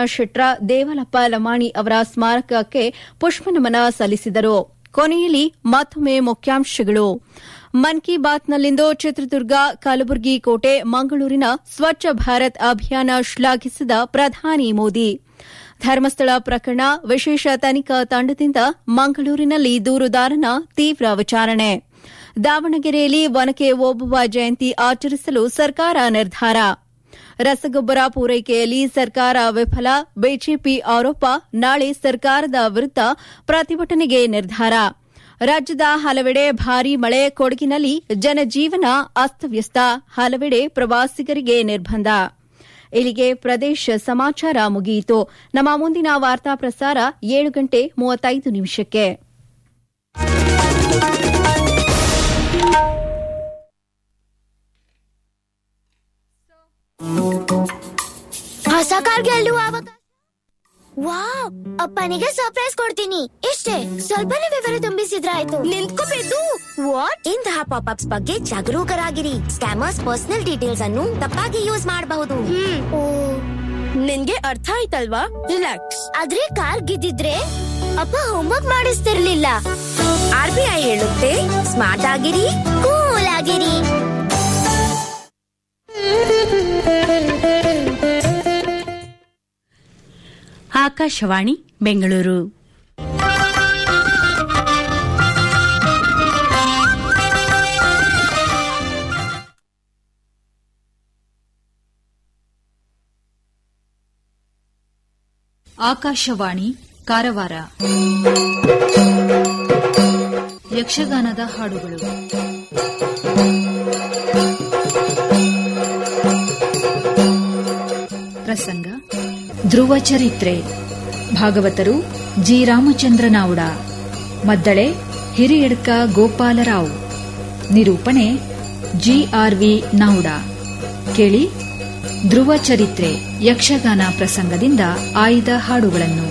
ಶೆಟ್ರ ದೇವಲಪ್ಪ ಲಮಾಣಿ ಅವರ ಸ್ಮಾರಕಕ್ಕೆ ಪುಷ್ಪನಮನ ಸಲ್ಲಿಸಿದರು ಕೊನೆಯಲ್ಲಿ ಮತ್ತೊಮ್ಮೆ ಮುಖ್ಯಾಂಶಗಳು ಮನ್ ಕಿ ಬಾತ್ನಲ್ಲಿಂದು ಚಿತ್ರದುರ್ಗ ಕಲಬುರಗಿ ಕೋಟೆ ಮಂಗಳೂರಿನ ಸ್ವಚ್ಛ ಭಾರತ್ ಅಭಿಯಾನ ಶ್ಲಾಘಿಸಿದ ಪ್ರಧಾನಿ ಮೋದಿ ಧರ್ಮಸ್ಥಳ ಪ್ರಕರಣ ವಿಶೇಷ ತನಿಖಾ ತಂಡದಿಂದ ಮಂಗಳೂರಿನಲ್ಲಿ ದೂರುದಾರನ ತೀವ್ರ ವಿಚಾರಣೆ ದಾವಣಗೆರೆಯಲ್ಲಿ ಒನಕೆ ಓಬವ್ವ ಜಯಂತಿ ಆಚರಿಸಲು ಸರ್ಕಾರ ನಿರ್ಧಾರ ರಸಗೊಬ್ಬರ ಪೂರೈಕೆಯಲ್ಲಿ ಸರ್ಕಾರ ವಿಫಲ ಬಿಜೆಪಿ ಆರೋಪ ನಾಳೆ ಸರ್ಕಾರದ ವಿರುದ್ದ ಪ್ರತಿಭಟನೆಗೆ ನಿರ್ಧಾರ ರಾಜ್ಯದ ಹಲವೆಡೆ ಭಾರೀ ಮಳೆ ಕೊಡಗಿನಲ್ಲಿ ಜನಜೀವನ ಅಸ್ತವ್ಯಸ್ತ ಹಲವೆಡೆ ಪ್ರವಾಸಿಗರಿಗೆ ನಿರ್ಬಂಧ ಇಲ್ಲಿಗೆ ಪ್ರದೇಶ ಸಮಾಚಾರ ಮುಗಿಯಿತು ನಮ್ಮ ಮುಂದಿನ ವಾರ್ತಾ ಪ್ರಸಾರ ಏಳು ಗಂಟೆ ಮೂವತ್ತೈದು ನಿಮಿಷಕ್ಕೆ ಹೊಸ ಕಾರ್ ಗೆಲ್ಲುವ ಅವಕಾಶ ವಾವ್ ಅಪ್ಪನಿಗೆ ಸರ್ಪ್ರೈಸ್ ಕೊಡ್ತೀನಿ ಇಷ್ಟೇ ಸ್ವಲ್ಪನೇ ವಿವರ ತುಂಬಿಸಿದ್ರಾಯ್ತು ನಿಂತ್ಕೋಬೇಕು ವಾಟ್ ಇಂತಹ ಪಾಪ್ ಅಪ್ಸ್ ಬಗ್ಗೆ ಜಾಗರೂಕರಾಗಿರಿ ಸ್ಕ್ಯಾಮರ್ಸ್ ಪರ್ಸನಲ್ ಡೀಟೇಲ್ಸ್ ಅನ್ನು ತಪ್ಪಾಗಿ ಯೂಸ್ ಮಾಡಬಹುದು ನಿನ್ಗೆ ಅರ್ಥ ಆಯ್ತಲ್ವಾ ರಿಲ್ಯಾಕ್ಸ್ ಆದ್ರೆ ಕಾರ್ ಗಿದ್ದಿದ್ರೆ ಅಪ್ಪ ಹೋಮ್ವರ್ಕ್ ಮಾಡಿಸ್ತಿರ್ಲಿಲ್ಲ ಆರ್ ಬಿ ಐ ಹೇಳುತ್ತೆ ಸ್ಮಾರ್ಟ್ ಆಗಿರಿ ಕೂಲ್ ಆಗಿರಿ ಆಕಾಶವಾಣಿ ಬೆಂಗಳೂರು ಆಕಾಶವಾಣಿ ಕಾರವಾರ ಯಕ್ಷಗಾನದ ಹಾಡುಗಳು ಪ್ರಸಂಗ ಧ್ರುವ ಚರಿತ್ರೆ ಭಾಗವತರು ಜಿ ರಾಮಚಂದ್ರ ನಾವುಡ ಮದ್ದಳೆ ಹಿರಿಯಡ್ಕ ಗೋಪಾಲರಾವ್ ನಿರೂಪಣೆ ಜಿ ಆರ್ ವಿ ನಾವುಡ ಕೇಳಿ ಧ್ರುವ ಚರಿತ್ರೆ ಯಕ್ಷಗಾನ ಪ್ರಸಂಗದಿಂದ ಆಯ್ದ ಹಾಡುಗಳನ್ನು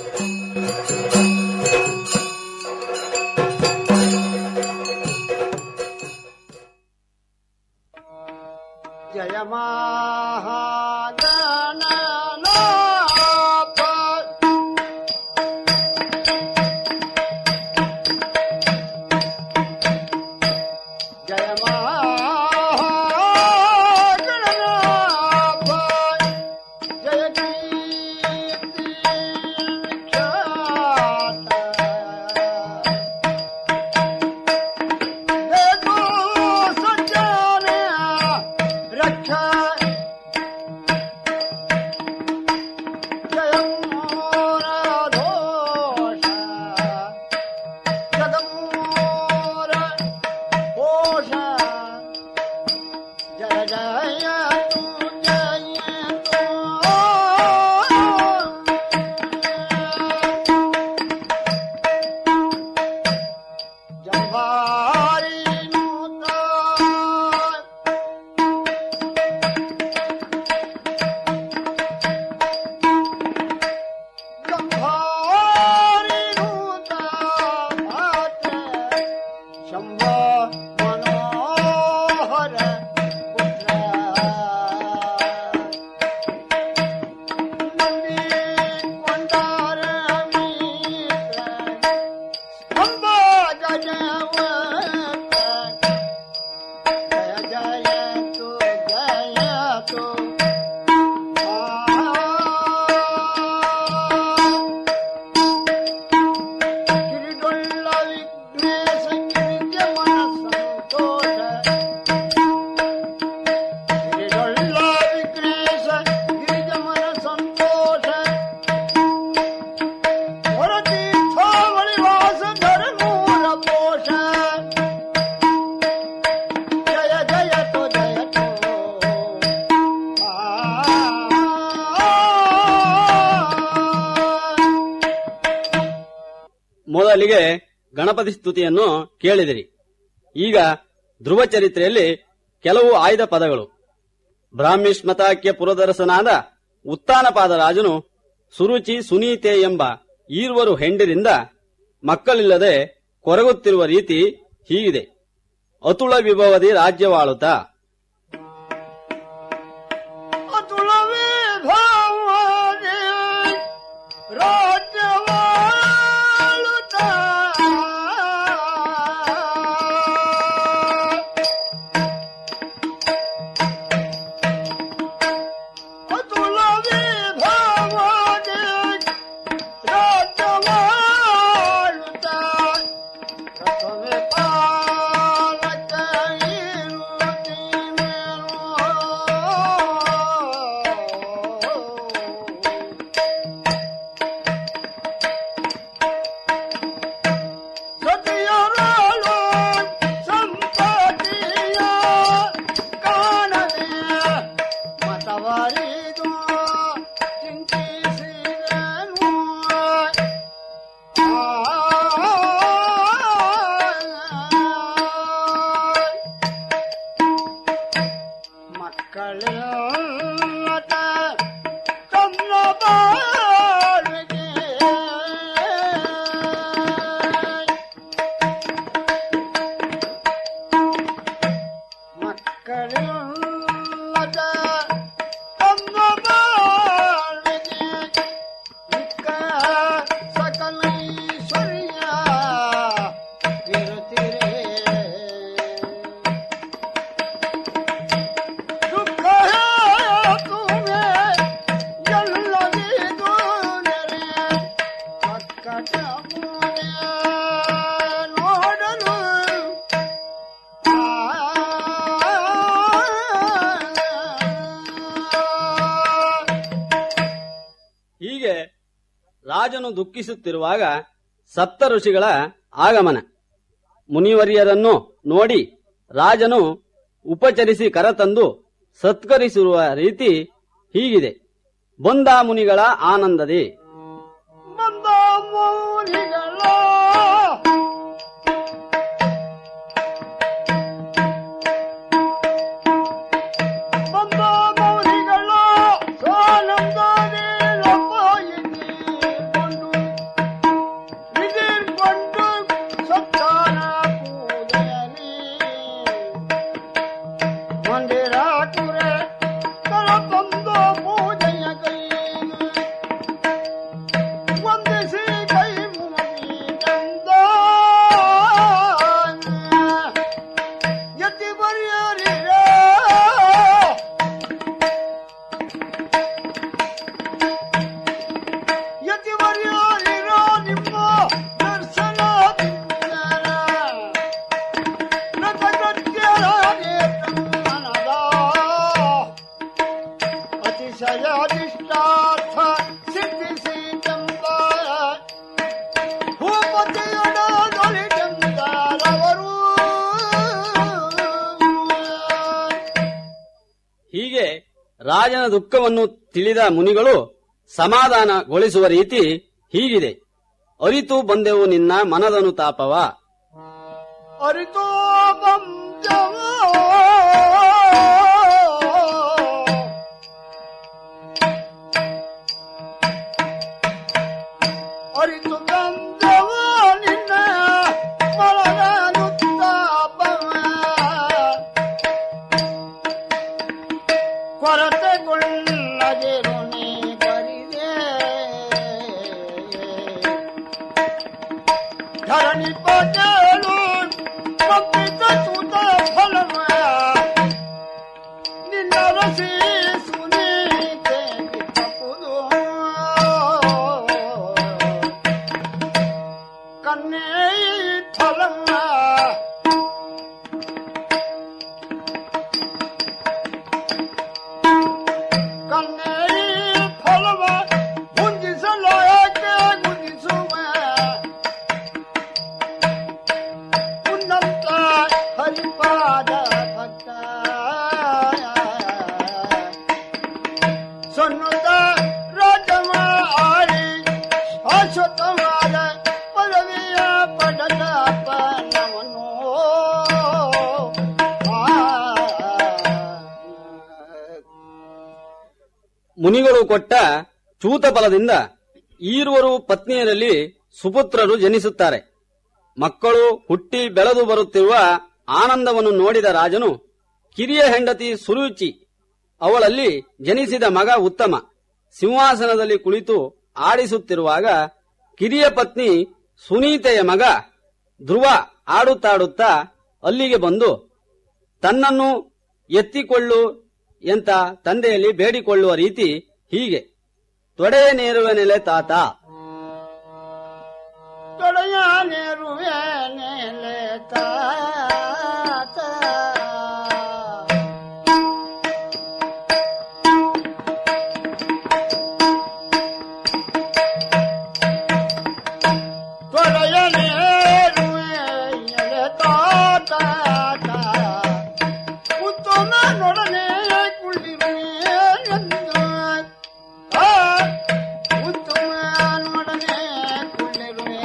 ಜಯ ಮಹಾಗಣನಾಥ ಜಯ ಮಹಾಗಣನಾಥ ಜಯ ಕೀರ್ತಿ ವಿಖ್ಯಾತ देखो सज्जन रक्षा जयं मोरधोष जगमोर घोष जय जय तु जय तु जवारी नूता जवारी नूता भाट शंभो मनोहर पुत्र नंदी कंदार मित्र अम्बा जजवत जय जय तु जय तु ಗಿರಿಗೊಳ್ಳ ವಿಘ್ನೇಶ ಗಿರಿಗೆ ಮನ ಸಂತೋಷ ಗಿರಿಗೊಳ್ಳ ವಿಘ್ನೇಶ ಗಿರಿಜ ಮನ ಸಂತೋಷ ಹೊರತೀರ್ಥಾವಳಿ ವಾಸ ಧರ್ಮೂಲ ಪೋಷ ಜಯ ಜಯ ತೋ ಜಯ ತೋ ಮೊದಲಿಗೆ ಗಣಪತಿ ಸ್ತುತಿಯನ್ನು ಕೇಳಿದಿರಿ ಈಗ ಧ್ರುವ ಚರಿತ್ರೆಯಲ್ಲಿ ಕೆಲವು ಆಯ್ದ ಪದಗಳು ಬ್ರಾಹ್ಮಿಷ್ಮತಾಖ್ಯ ಪುರದರಸನಾದ ಉತ್ತಾನಪಾದ ರಾಜನು ಸುರುಚಿ ಸುನೀತೆ ಎಂಬ ಈರ್ವರು ಹೆಂಡರಿಂದ ಮಕ್ಕಳಿಲ್ಲದೆ ಕೊರಗುತ್ತಿರುವ ರೀತಿ ಹೀಗಿದೆ ಅತುಳ ವಿಭವದಿ ರಾಜ್ಯವಾಳುತ್ತ ಅತುಲ ವಿಭವದೆ ಹೀಗೆ ರಾಜನು ದುಃಖಿಸುತ್ತಿರುವಾಗ ಸಪ್ತ ಋಷಿಗಳ ಆಗಮನ ಮುನಿವರಿಯರನ್ನು ನೋಡಿ ರಾಜನು ಉಪಚರಿಸಿ ಕರತಂದು ಸತ್ಕರಿಸಿರುವ ರೀತಿ ಹೀಗಿದೆ ಬಂದ ಮುನಿಗಳ ಆನಂದದಿ ಬಂದ ಮೌನಿಗಳ ಬಂದ ಮೌನಿಗಳ ಸಾಲಂದಾರಿ ಲಪಾಯಿಕೊಂಡು ಇದಿರ್ಕೊಂಡು ಸತ್ತಾನ ಪೂಜೆಯಲಿ ಮಂದಿರ ಕುರೆ ಕರ ತಂದು ಪೂಜೆಯ ಕೈಗೆ ವಂದಿಸಿ ಕೈ ಮುಗಿದಂದ ಎತ್ತಿ ಬರೆಯರಿರ ಎತ್ತಿ ಬರೆಯರಿರ ನಿಮ್ಮ ದರ್ಶನ ಮನದ ಅತಿಶಯಾದಿಷ್ಟಾರ್ಥ ಸಿದ್ಧಿಸಿ ಚಂದ ಭೂಪತಿಯೊಡಲಿ ಚಂದರವರು ಹೀಗೆ ರಾಜನ ದುಃಖವನ್ನು ತಿಳಿದ ಮುನಿಗಳು ಸಮಾಧಾನಗೊಳಿಸುವ ರೀತಿ ಹೀಗಿದೆ ಅರಿತು ಬಂದೆವು ನಿನ್ನ ಮನದನುತಾಪವ ಅರಿತು ಬಂಜವ ಅರಿತು ಬಂದವ ನಿನ್ನ ಮನದನುತಾಪವ ಕೊರತೆಗೊಳ್ಳದಿರು ನೀ ಬರಿದೆ ಧರಣಿ ಪಟೇಲು ಪಂಪಿತ ಸುತ ಫಲಮ ನಿನ್ನ ರಸಿ ಸುನೀತೆ ತಪ್ಪುದು ಕನ್ನೇ ಫಲಮ ಕನ್ನೇ ಫಲವ ಗುಂಜಿಸಲಾಕೆ ಗುಂಜಿಸುವ ಉನ್ನತ ಹರಿಪಾದ ಭಕ್ತ ಸೊನ್ನುದ ರಾಜವ ಆಳಿ ಶಾಶ್ವತವಾದ ಪದವಿಯ ಪಡೆದ ಪನವನ್ನು ಮುನಿಗಳು ಕೊಟ್ಟ ಚೂತ ಫಲದಿಂದ ಈರುವರು ಪತ್ನಿಯರಲ್ಲಿ ಸುಪುತ್ರರು ಜನಿಸುತ್ತಾರೆ ಮಕ್ಕಳು ಹುಟ್ಟಿ ಬೆಳೆದು ಬರುತ್ತಿರುವ ಆನಂದವನ್ನು ನೋಡಿದ ರಾಜನು ಕಿರಿಯ ಹೆಂಡತಿ ಸುರುಚಿ ಅವಳಲ್ಲಿ ಜನಿಸಿದ ಮಗ ಉತ್ತಮ ಸಿಂಹಾಸನದಲ್ಲಿ ಕುಳಿತು ಆಡಿಸುತ್ತಿರುವಾಗ ಕಿರಿಯ ಪತ್ನಿ ಸುನೀತೆಯ ಮಗ ಧ್ರುವ ಆಡುತ್ತಾಡುತ್ತಾ ಅಲ್ಲಿಗೆ ಬಂದು ತನ್ನನ್ನು ಎತ್ತಿಕೊಳ್ಳು ಎಂತ ತಂದೆಯಲ್ಲಿ ಬೇಡಿಕೊಳ್ಳುವ ರೀತಿ ಹೀಗೆ ತೊಡೆಯ ನೇರುವ ನೆಲೆ ತಾತ ತೊಡೆಯ ನೆರುವೆ ನೆಲೆ ತಾತ ತೊಡೆಯ ನೆರುವೆ ನೆಲೆ ತಾತ ಉತ್ತಮನೊಡನೆ ಕುಳ್ಳಿರುವೆ ಎಂದು ಆ ಉತ್ತಮನೊಡನೆ ಕುಳ್ಳಿರುವೆ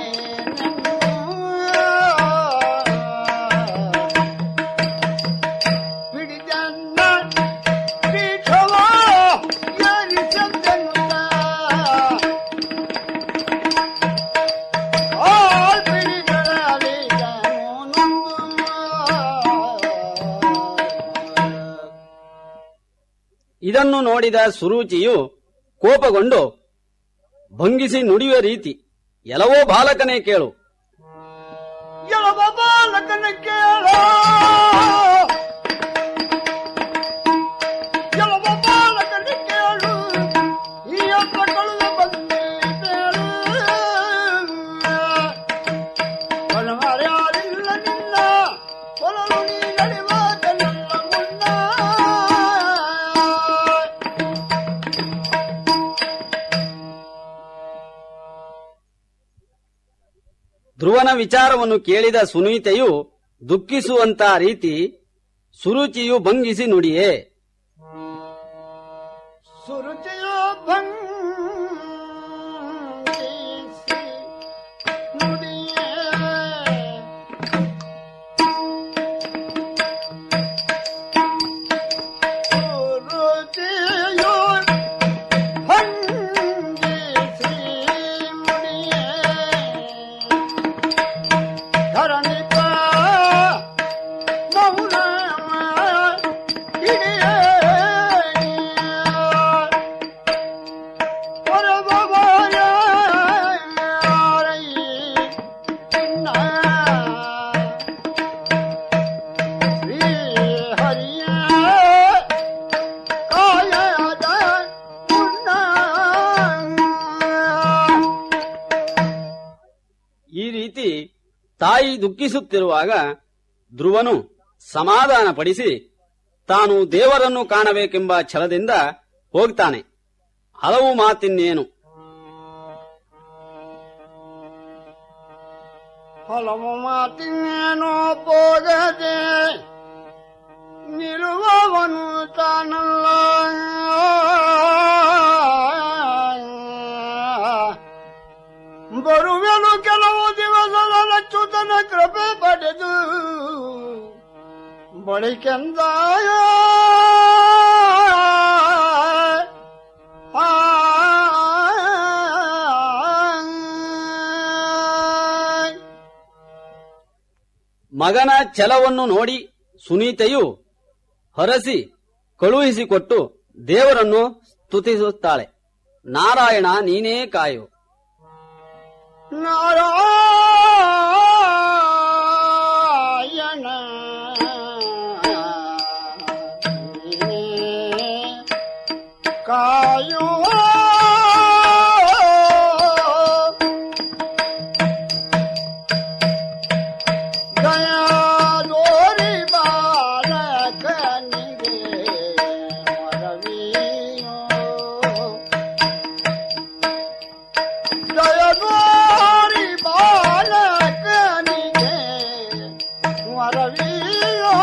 ಬಿಡಿದನ್ನ ಪೀಠವ ಏರಿಸೆಂದೆನ್ನುತ್ತ ಆಳ್ ಪಿಡಿಗಳಲಿದನು ಇದನ್ನು ನೋಡಿದ ಸುರುಚಿಯು ಕೋಪಗೊಂಡು ಭಂಗಿಸಿ ನುಡಿಯುವ ರೀತಿ ಎಲ್ಲವೋ ಬಾಲಕನೇ ಕೇಳು ಎಳವ ಬಾಲಕನ ಕೇಳ ಎಳವ ಬಾಲಕನ ಕೇಳು ಈ ಅಪ್ಪ ಕಳೆದ ಬಂದಿ ಕೇಳು ಕೊಲಮರ್ಯಾದಿಲ್ಲ ನಿನ್ನ ಕೊಲಲು ನೀ ನಡೆವಾದನಲ್ಲ ಮುನ್ನ ಧ್ರುವನ ವಿಚಾರವನ್ನು ಕೇಳಿದ ಸುನೀತೆಯು ದುಃಖಿಸುವಂತ ರೀತಿ ಸುರುಚಿಯು ಭಂಗಿಸಿ ನುಡಿಯೇ ಸುರುಚಿಯ ಭಂಗಿಸಿ ನುಡಿಯೇ ಸುರುಚಿಯು ಭಂಗಿಸಿ ನುಡಿಯೇ ಧರಣಿಪ ಮೌನ ಹಿಡಿಯೇ ಈ ರೀತಿ ತಾಯಿ ದುಃಖಿಸುತ್ತಿರುವಾಗ ಧ್ರುವನು ಸಮಾಧಾನಪಡಿಸಿ ತಾನು ದೇವರನ್ನು ಕಾಣಬೇಕೆಂಬ ಛಲದಿಂದ ಹೋಗ್ತಾನೆ ಹಲವು ಮಾತಿನ್ನೇನು ಹಲವು ಮಾತಿನೇನೋ ಹೋಗದೆ ನಿಲ್ಲುವವನು ತಾನಲ್ಲ ಬರುವೆನು ಕೆಲವು ದಿವಸದ ಲಚ್ಚುತನ ಕೃಪೆ ಪಡೆದು ಬಳಿಕೆಂದ ಮಗನ ಛಲವನ್ನು ನೋಡಿ ಸುನೀತೆಯು ಹರಸಿ ಕಳುಹಿಸಿಕೊಟ್ಟು ದೇವರನ್ನು ಸ್ತುತಿಸುತ್ತಾಳೆ ನಾರಾಯಣ ನೀನೇ ಕಾಯು ನಾರಾಯಣ ಕಾಯೋ ದಯಾದೋರಿ ಬಾಲಕನಿಗೆ ಮರವಿಯೋ ದಯಗೋರಿ ಬಾಲಕನಿಗೆ ವರವಿಯೋ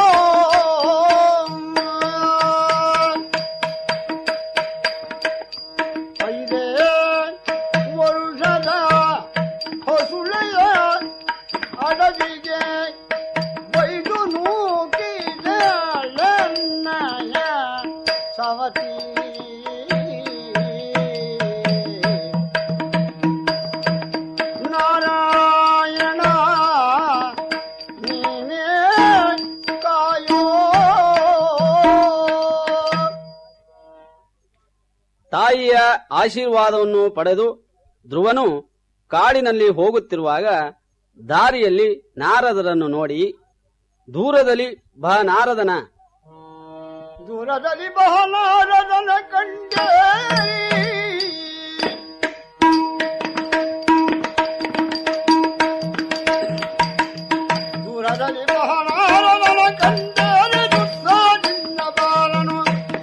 ಐದೇ ವರುಷದ ಹೊಸುಳೆಯ ಅಡವಿಗೆ ಬೈದು ನೂಕಿದಳನ್ನಯ ಸವತಿ ನಾರಾಯಣ ನೀನೇ ಕಾಯೋ ತಾಯಿಯ ಆಶೀರ್ವಾದವನ್ನು ಪಡೆದು ಧ್ರುವನು ಕಾಡಿನಲ್ಲಿ ಹೋಗುತ್ತಿರುವಾಗ ದಾರಿಯಲ್ಲಿ ನಾರದರನ್ನು ನೋಡಿ ದೂರದಲ್ಲಿ ಬಹ ನಾರದನ ದೂರದಲ್ಲಿ ಬಹಳಾರದನ ಕಂಡೇರಿ ದೂರದಲ್ಲಿ ಬಹಳಾರದನ ಕಂಡೇರಿ ದುಸ್ಸಾದಿನ್ನ ಬಾಲನು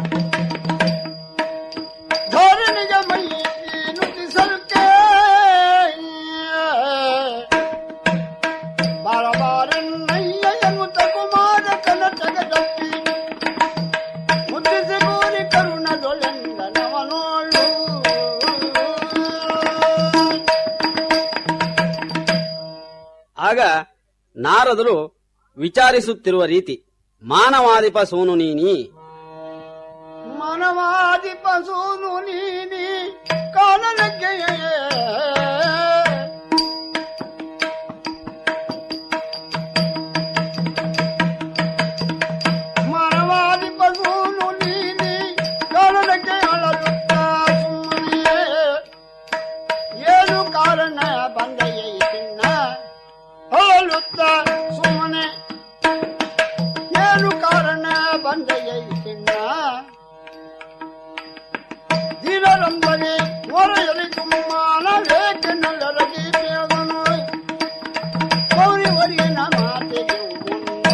ಧರಣಿಗೆ ಮೈ ನುಡಿಸಲ್ಕೆ ಬಾರಬಾರನ್ನಯ್ಯ ಎನ್ನುತ್ತ ಕುಮಾರ ಕನಟಗದಪ್ಪಿ ಮುದ್ದಿಸಿ ಗೋರಿ ಕರುಣದೊಳೆಂದ ನವನೋಳು ಆಗ ನಾರದರು ವಿಚಾರಿಸುತ್ತಿರುವ ರೀತಿ ಮಾನವಾದಿಪ ಸೋನು ನೀನಿ ಮನವಾದಿ ಪಸೂನು ನೀನಿ ಕಾಣಲಕ್ಕೆ ಮನವಾದಿ ಪಸೂನು ನೀನಿ ಕಾಣಲಕ್ಕೆ ಅಳಲುತ್ತ ಸುಮ್ಮನೆ ಏನು ಕಾರಣ ಬಂದೆಯ ಚಿನ್ನ ಅಳಲುತ್ತ ಸುಮ್ಮನೆ ಏನು ಕಾರಣ ಬಂದೆಯ ಚಿನ್ನ ದಿನರಂಬನೆ ಹೊರೆಯಲಿ ತುಮ್ಮಾನ ಲೇಖನಲ್ಲರ ಗೀತೆಯವನು ಗೌರಿ ವರಿಯನ ಮಾತೆಗೆ ಮುನ್ನ.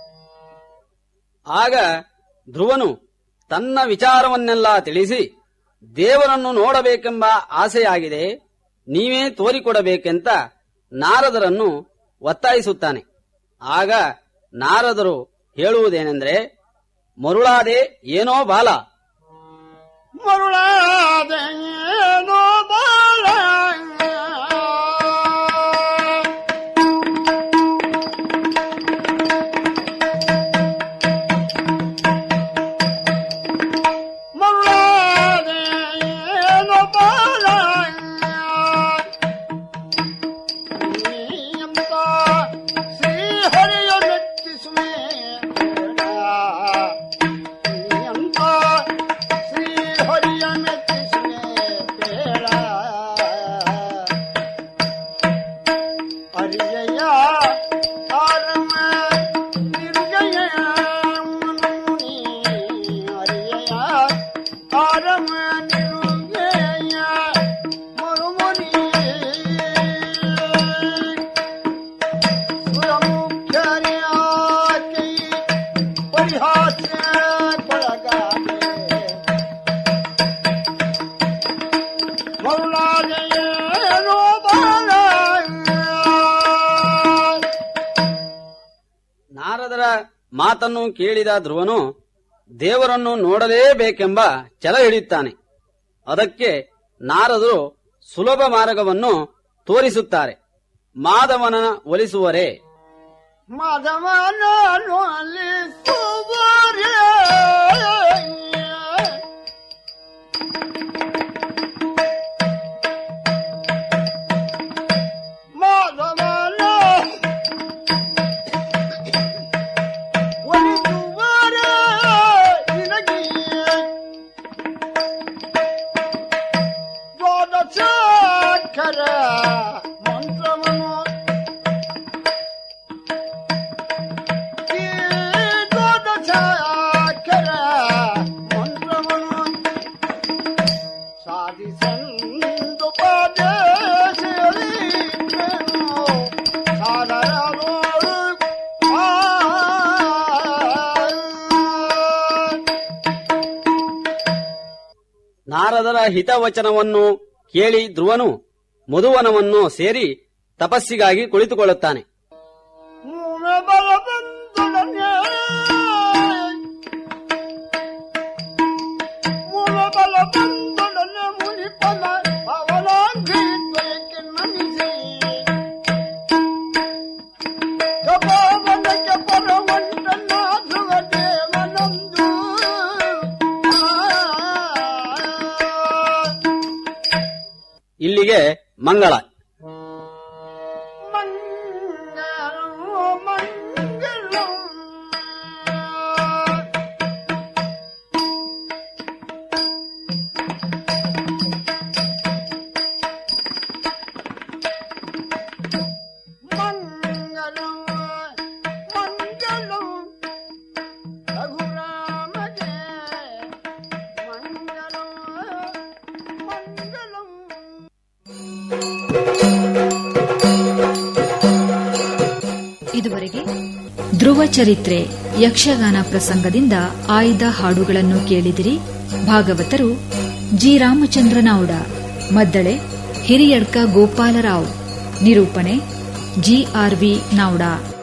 ಆಗ ಧ್ರುವನು ತನ್ನ ವಿಚಾರವನ್ನೆಲ್ಲ ತಿಳಿಸಿ ದೇವರನ್ನು ನೋಡಬೇಕೆಂಬ ಆಸೆಯಾಗಿದೆ ನೀವೇ ತೋರಿಕೊಡಬೇಕೆಂತ ನಾರದರನ್ನು ಒತ್ತಾಯಿಸುತ್ತಾನೆ ಆಗ ನಾರದರು ಹೇಳುವುದೇನೆಂದರೆ ಮರುಳಾದೆ ಏನೋ ಬಾಲ ಮರುಳಾದೇನೋ ಬಾಳ ಮರುಳಾದೇನೋ ಬಾಳ ನೀಯಂತ ಶ್ರೀಹರಿಯ ಮೆಚ್ಚಿಸುವೆ ನೀಯಂತ ಶ್ರೀಹರಿಯ ಮೆಚ್ಚಿಸುವೆ ಬೇಡ ಅರಿಯಯ್ಯ ಆರಮ ನಿರ್ಗಯ ಮುನಿ ಅರಿಯಯ್ಯ ಆರಮ ನಿರುಗಯ ಮರುಮುನಿ ಸುರಮುಖ್ಯರ್ಯಾಕಿ ಪರಿಹಾಸ್ಯ ಕೊಳಗಾದೆ ಮರುಳಾದಯೇನೋ ಬಾಳ ನಾರದರ ಮಾತನ್ನು ಕೇಳಿದ ಧ್ರುವನು ದೇವರನ್ನು ನೋಡಲೇಬೇಕೆಂಬ ಛಲ ಹಿಡಿಯುತ್ತಾನೆ ಅದಕ್ಕೆ ನಾರದರು ಸುಲಭ ಮಾರ್ಗವನ್ನು ತೋರಿಸುತ್ತಾರೆ ಮಾಧವನ ಒಲಿಸುವರೇ ಮಾಧವನ ಒಲಿಸುವರೇ ಮಾಧವನ ಒಲಿಸುವರೇ ನಿನಗೆ ದ್ವಾದಶಾಕ್ಷರ ಮಂತ್ರವನ್ನು ಈ ದ್ವಾದಶಾಕ್ಷರ ಮಂತ್ರವನ್ನು ಸಾಧಿಸಂದು ಪಾದೇಶಿಯಲಿದ್ದೆನು ಸಾದರನು ಆ ನಾರದರ ಹಿತವಚನವನ್ನು ಕೇಳಿ ಧ್ರುವನು ಮಧುವನವನ್ನು ಸೇರಿ ತಪಸ್ಸಿಗಾಗಿ ಕುಳಿತುಕೊಳ್ಳುತ್ತಾನೆ ಮೂಲ ಬಲವಂತನೇ ಮೂಲ ಬಲವಂತನೇ ಮುನಿಪನ ಅವನಾಂಗಿ ತ್ವಯಕ್ಕೆ ನಮಿಸಿ ಕಪಾವನಕ್ಕೆ ಪರವಂತನ ಧ್ರುವ ದೇವನಂದು ಇಲ್ಲಿಗೆ ಮಂಗಳ ಮಂಗಳೋ ಮಂಗಳೋ ಮಂಗಳೋ ಮಂಗಳೋ ರಘುರಾಮಗೆ ಮಂಗಳೋ ಮಂಗಳೋ ಇದುವರೆಗೆ ಧ್ರುವ ಚರಿತ್ರೆ ಯಕ್ಷಗಾನ ಪ್ರಸಂಗದಿಂದ ಆಯ್ದ ಹಾಡುಗಳನ್ನು ಕೇಳಿದಿರಿ ಭಾಗವತರು ಜಿ ರಾಮಚಂದ್ರ ನಾವ್ಡ ಮದ್ದಳೆ ಹಿರಿಯಡ್ಕ ಗೋಪಾಲರಾವ್ ನಿರೂಪಣೆ ಜಿಆರ್ವಿ ನಾವ್ಡ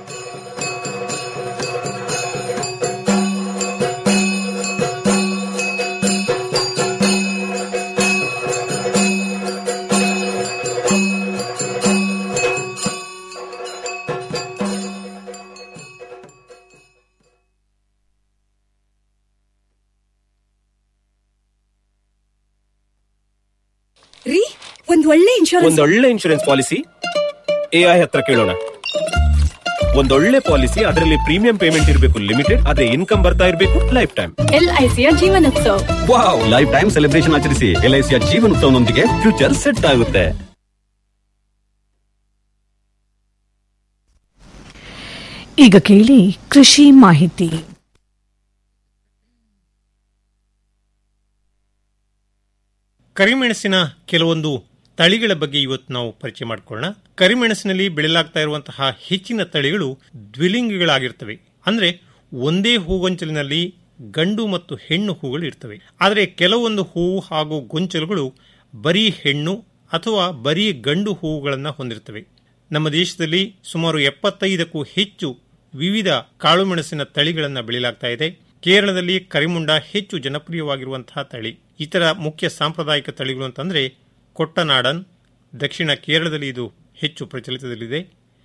ರೀ ಒಂದ್ ಒಳ್ಳೆ ಇನ್ಶೂರೆನ್ಸ್ ಒಂದೊಳ್ಳೆ ಇನ್ಶೂರೆನ್ಸ್ ಪಾಲಿಸಿ ಎಐ ಹತ್ರ ಕೇಳೋಣ ಒಂದೊಳ್ಳೆ ಪಾಲಿಸಿ ಅದರಲ್ಲಿ ಪ್ರೀಮಿಯಂ ಪೇಮೆಂಟ್ ಇರಬೇಕು ಲಿಮಿಟೆಡ್ ಅದೇ ಇನ್ಕಮ್ ಬರ್ತಾ ಇರಬೇಕು ಲೈಫ್ ಟೈಮ್ ಎಲ್ಐಸಿಯ ಜೀವನೋತ್ಸವ ವಾವ್ ಲೈಫ್ ಟೈಮ್ ಸೆಲೆಬ್ರೇಷನ್ ಆಚರಿಸಿ ಎಲ್ಐಸಿಯ ಜೀವನ ಉತ್ಸವನೊಂದಿಗೆ ಫ್ಯೂಚರ್ ಸೆಟ್ ಆಗುತ್ತೆ ಈಗ ಕೇಳಿ ಕೃಷಿ ಮಾಹಿತಿ ಕರಿಮೆಣಸಿನ ಕೆಲವೊಂದು ತಳಿಗಳ ಬಗ್ಗೆ ಇವತ್ತು ನಾವು ಪರಿಚಯ ಮಾಡಿಕೊಳ್ಳೋಣ ಕರಿಮೆಣಸಿನಲ್ಲಿ ಬೆಳೆಯಲಾಗ್ತಾ ಇರುವಂತಹ ಹೆಚ್ಚಿನ ತಳಿಗಳು ದ್ವಿಲಿಂಗಿಗಳಾಗಿರ್ತವೆ ಅಂದ್ರೆ ಒಂದೇ ಹೂಗೊಂಚಲಿನಲ್ಲಿ ಗಂಡು ಮತ್ತು ಹೆಣ್ಣು ಹೂಗಳು ಇರ್ತವೆ ಆದರೆ ಕೆಲವೊಂದು ಹೂವು ಹಾಗೂ ಗೊಂಚಲುಗಳು ಬರೀ ಹೆಣ್ಣು ಅಥವಾ ಬರೀ ಗಂಡು ಹೂವುಗಳನ್ನು ಹೊಂದಿರುತ್ತವೆ ನಮ್ಮ ದೇಶದಲ್ಲಿ ಸುಮಾರು ಎಪ್ಪತ್ತೈದಕ್ಕೂ ಹೆಚ್ಚು ವಿವಿಧ ಕಾಳುಮೆಣಸಿನ ತಳಿಗಳನ್ನು ಬೆಳೆಯಲಾಗ್ತಾ ಇದೆ ಕೇರಳದಲ್ಲಿ ಕರಿಮುಂಡ ಹೆಚ್ಚು ಜನಪ್ರಿಯವಾಗಿರುವಂತಹ ತಳಿ ಇತರ ಮುಖ್ಯ ಸಾಂಪ್ರದಾಯಿಕ ತಳಿಗಳು ಅಂತಂದ್ರೆ ಕೊಟ್ಟನಾಡನ್ ದಕ್ಷಿಣ ಕೇರಳದಲ್ಲಿ ಇದು ಹೆಚ್ಚು ಪ್ರಚಲಿತದಲ್ಲಿದೆ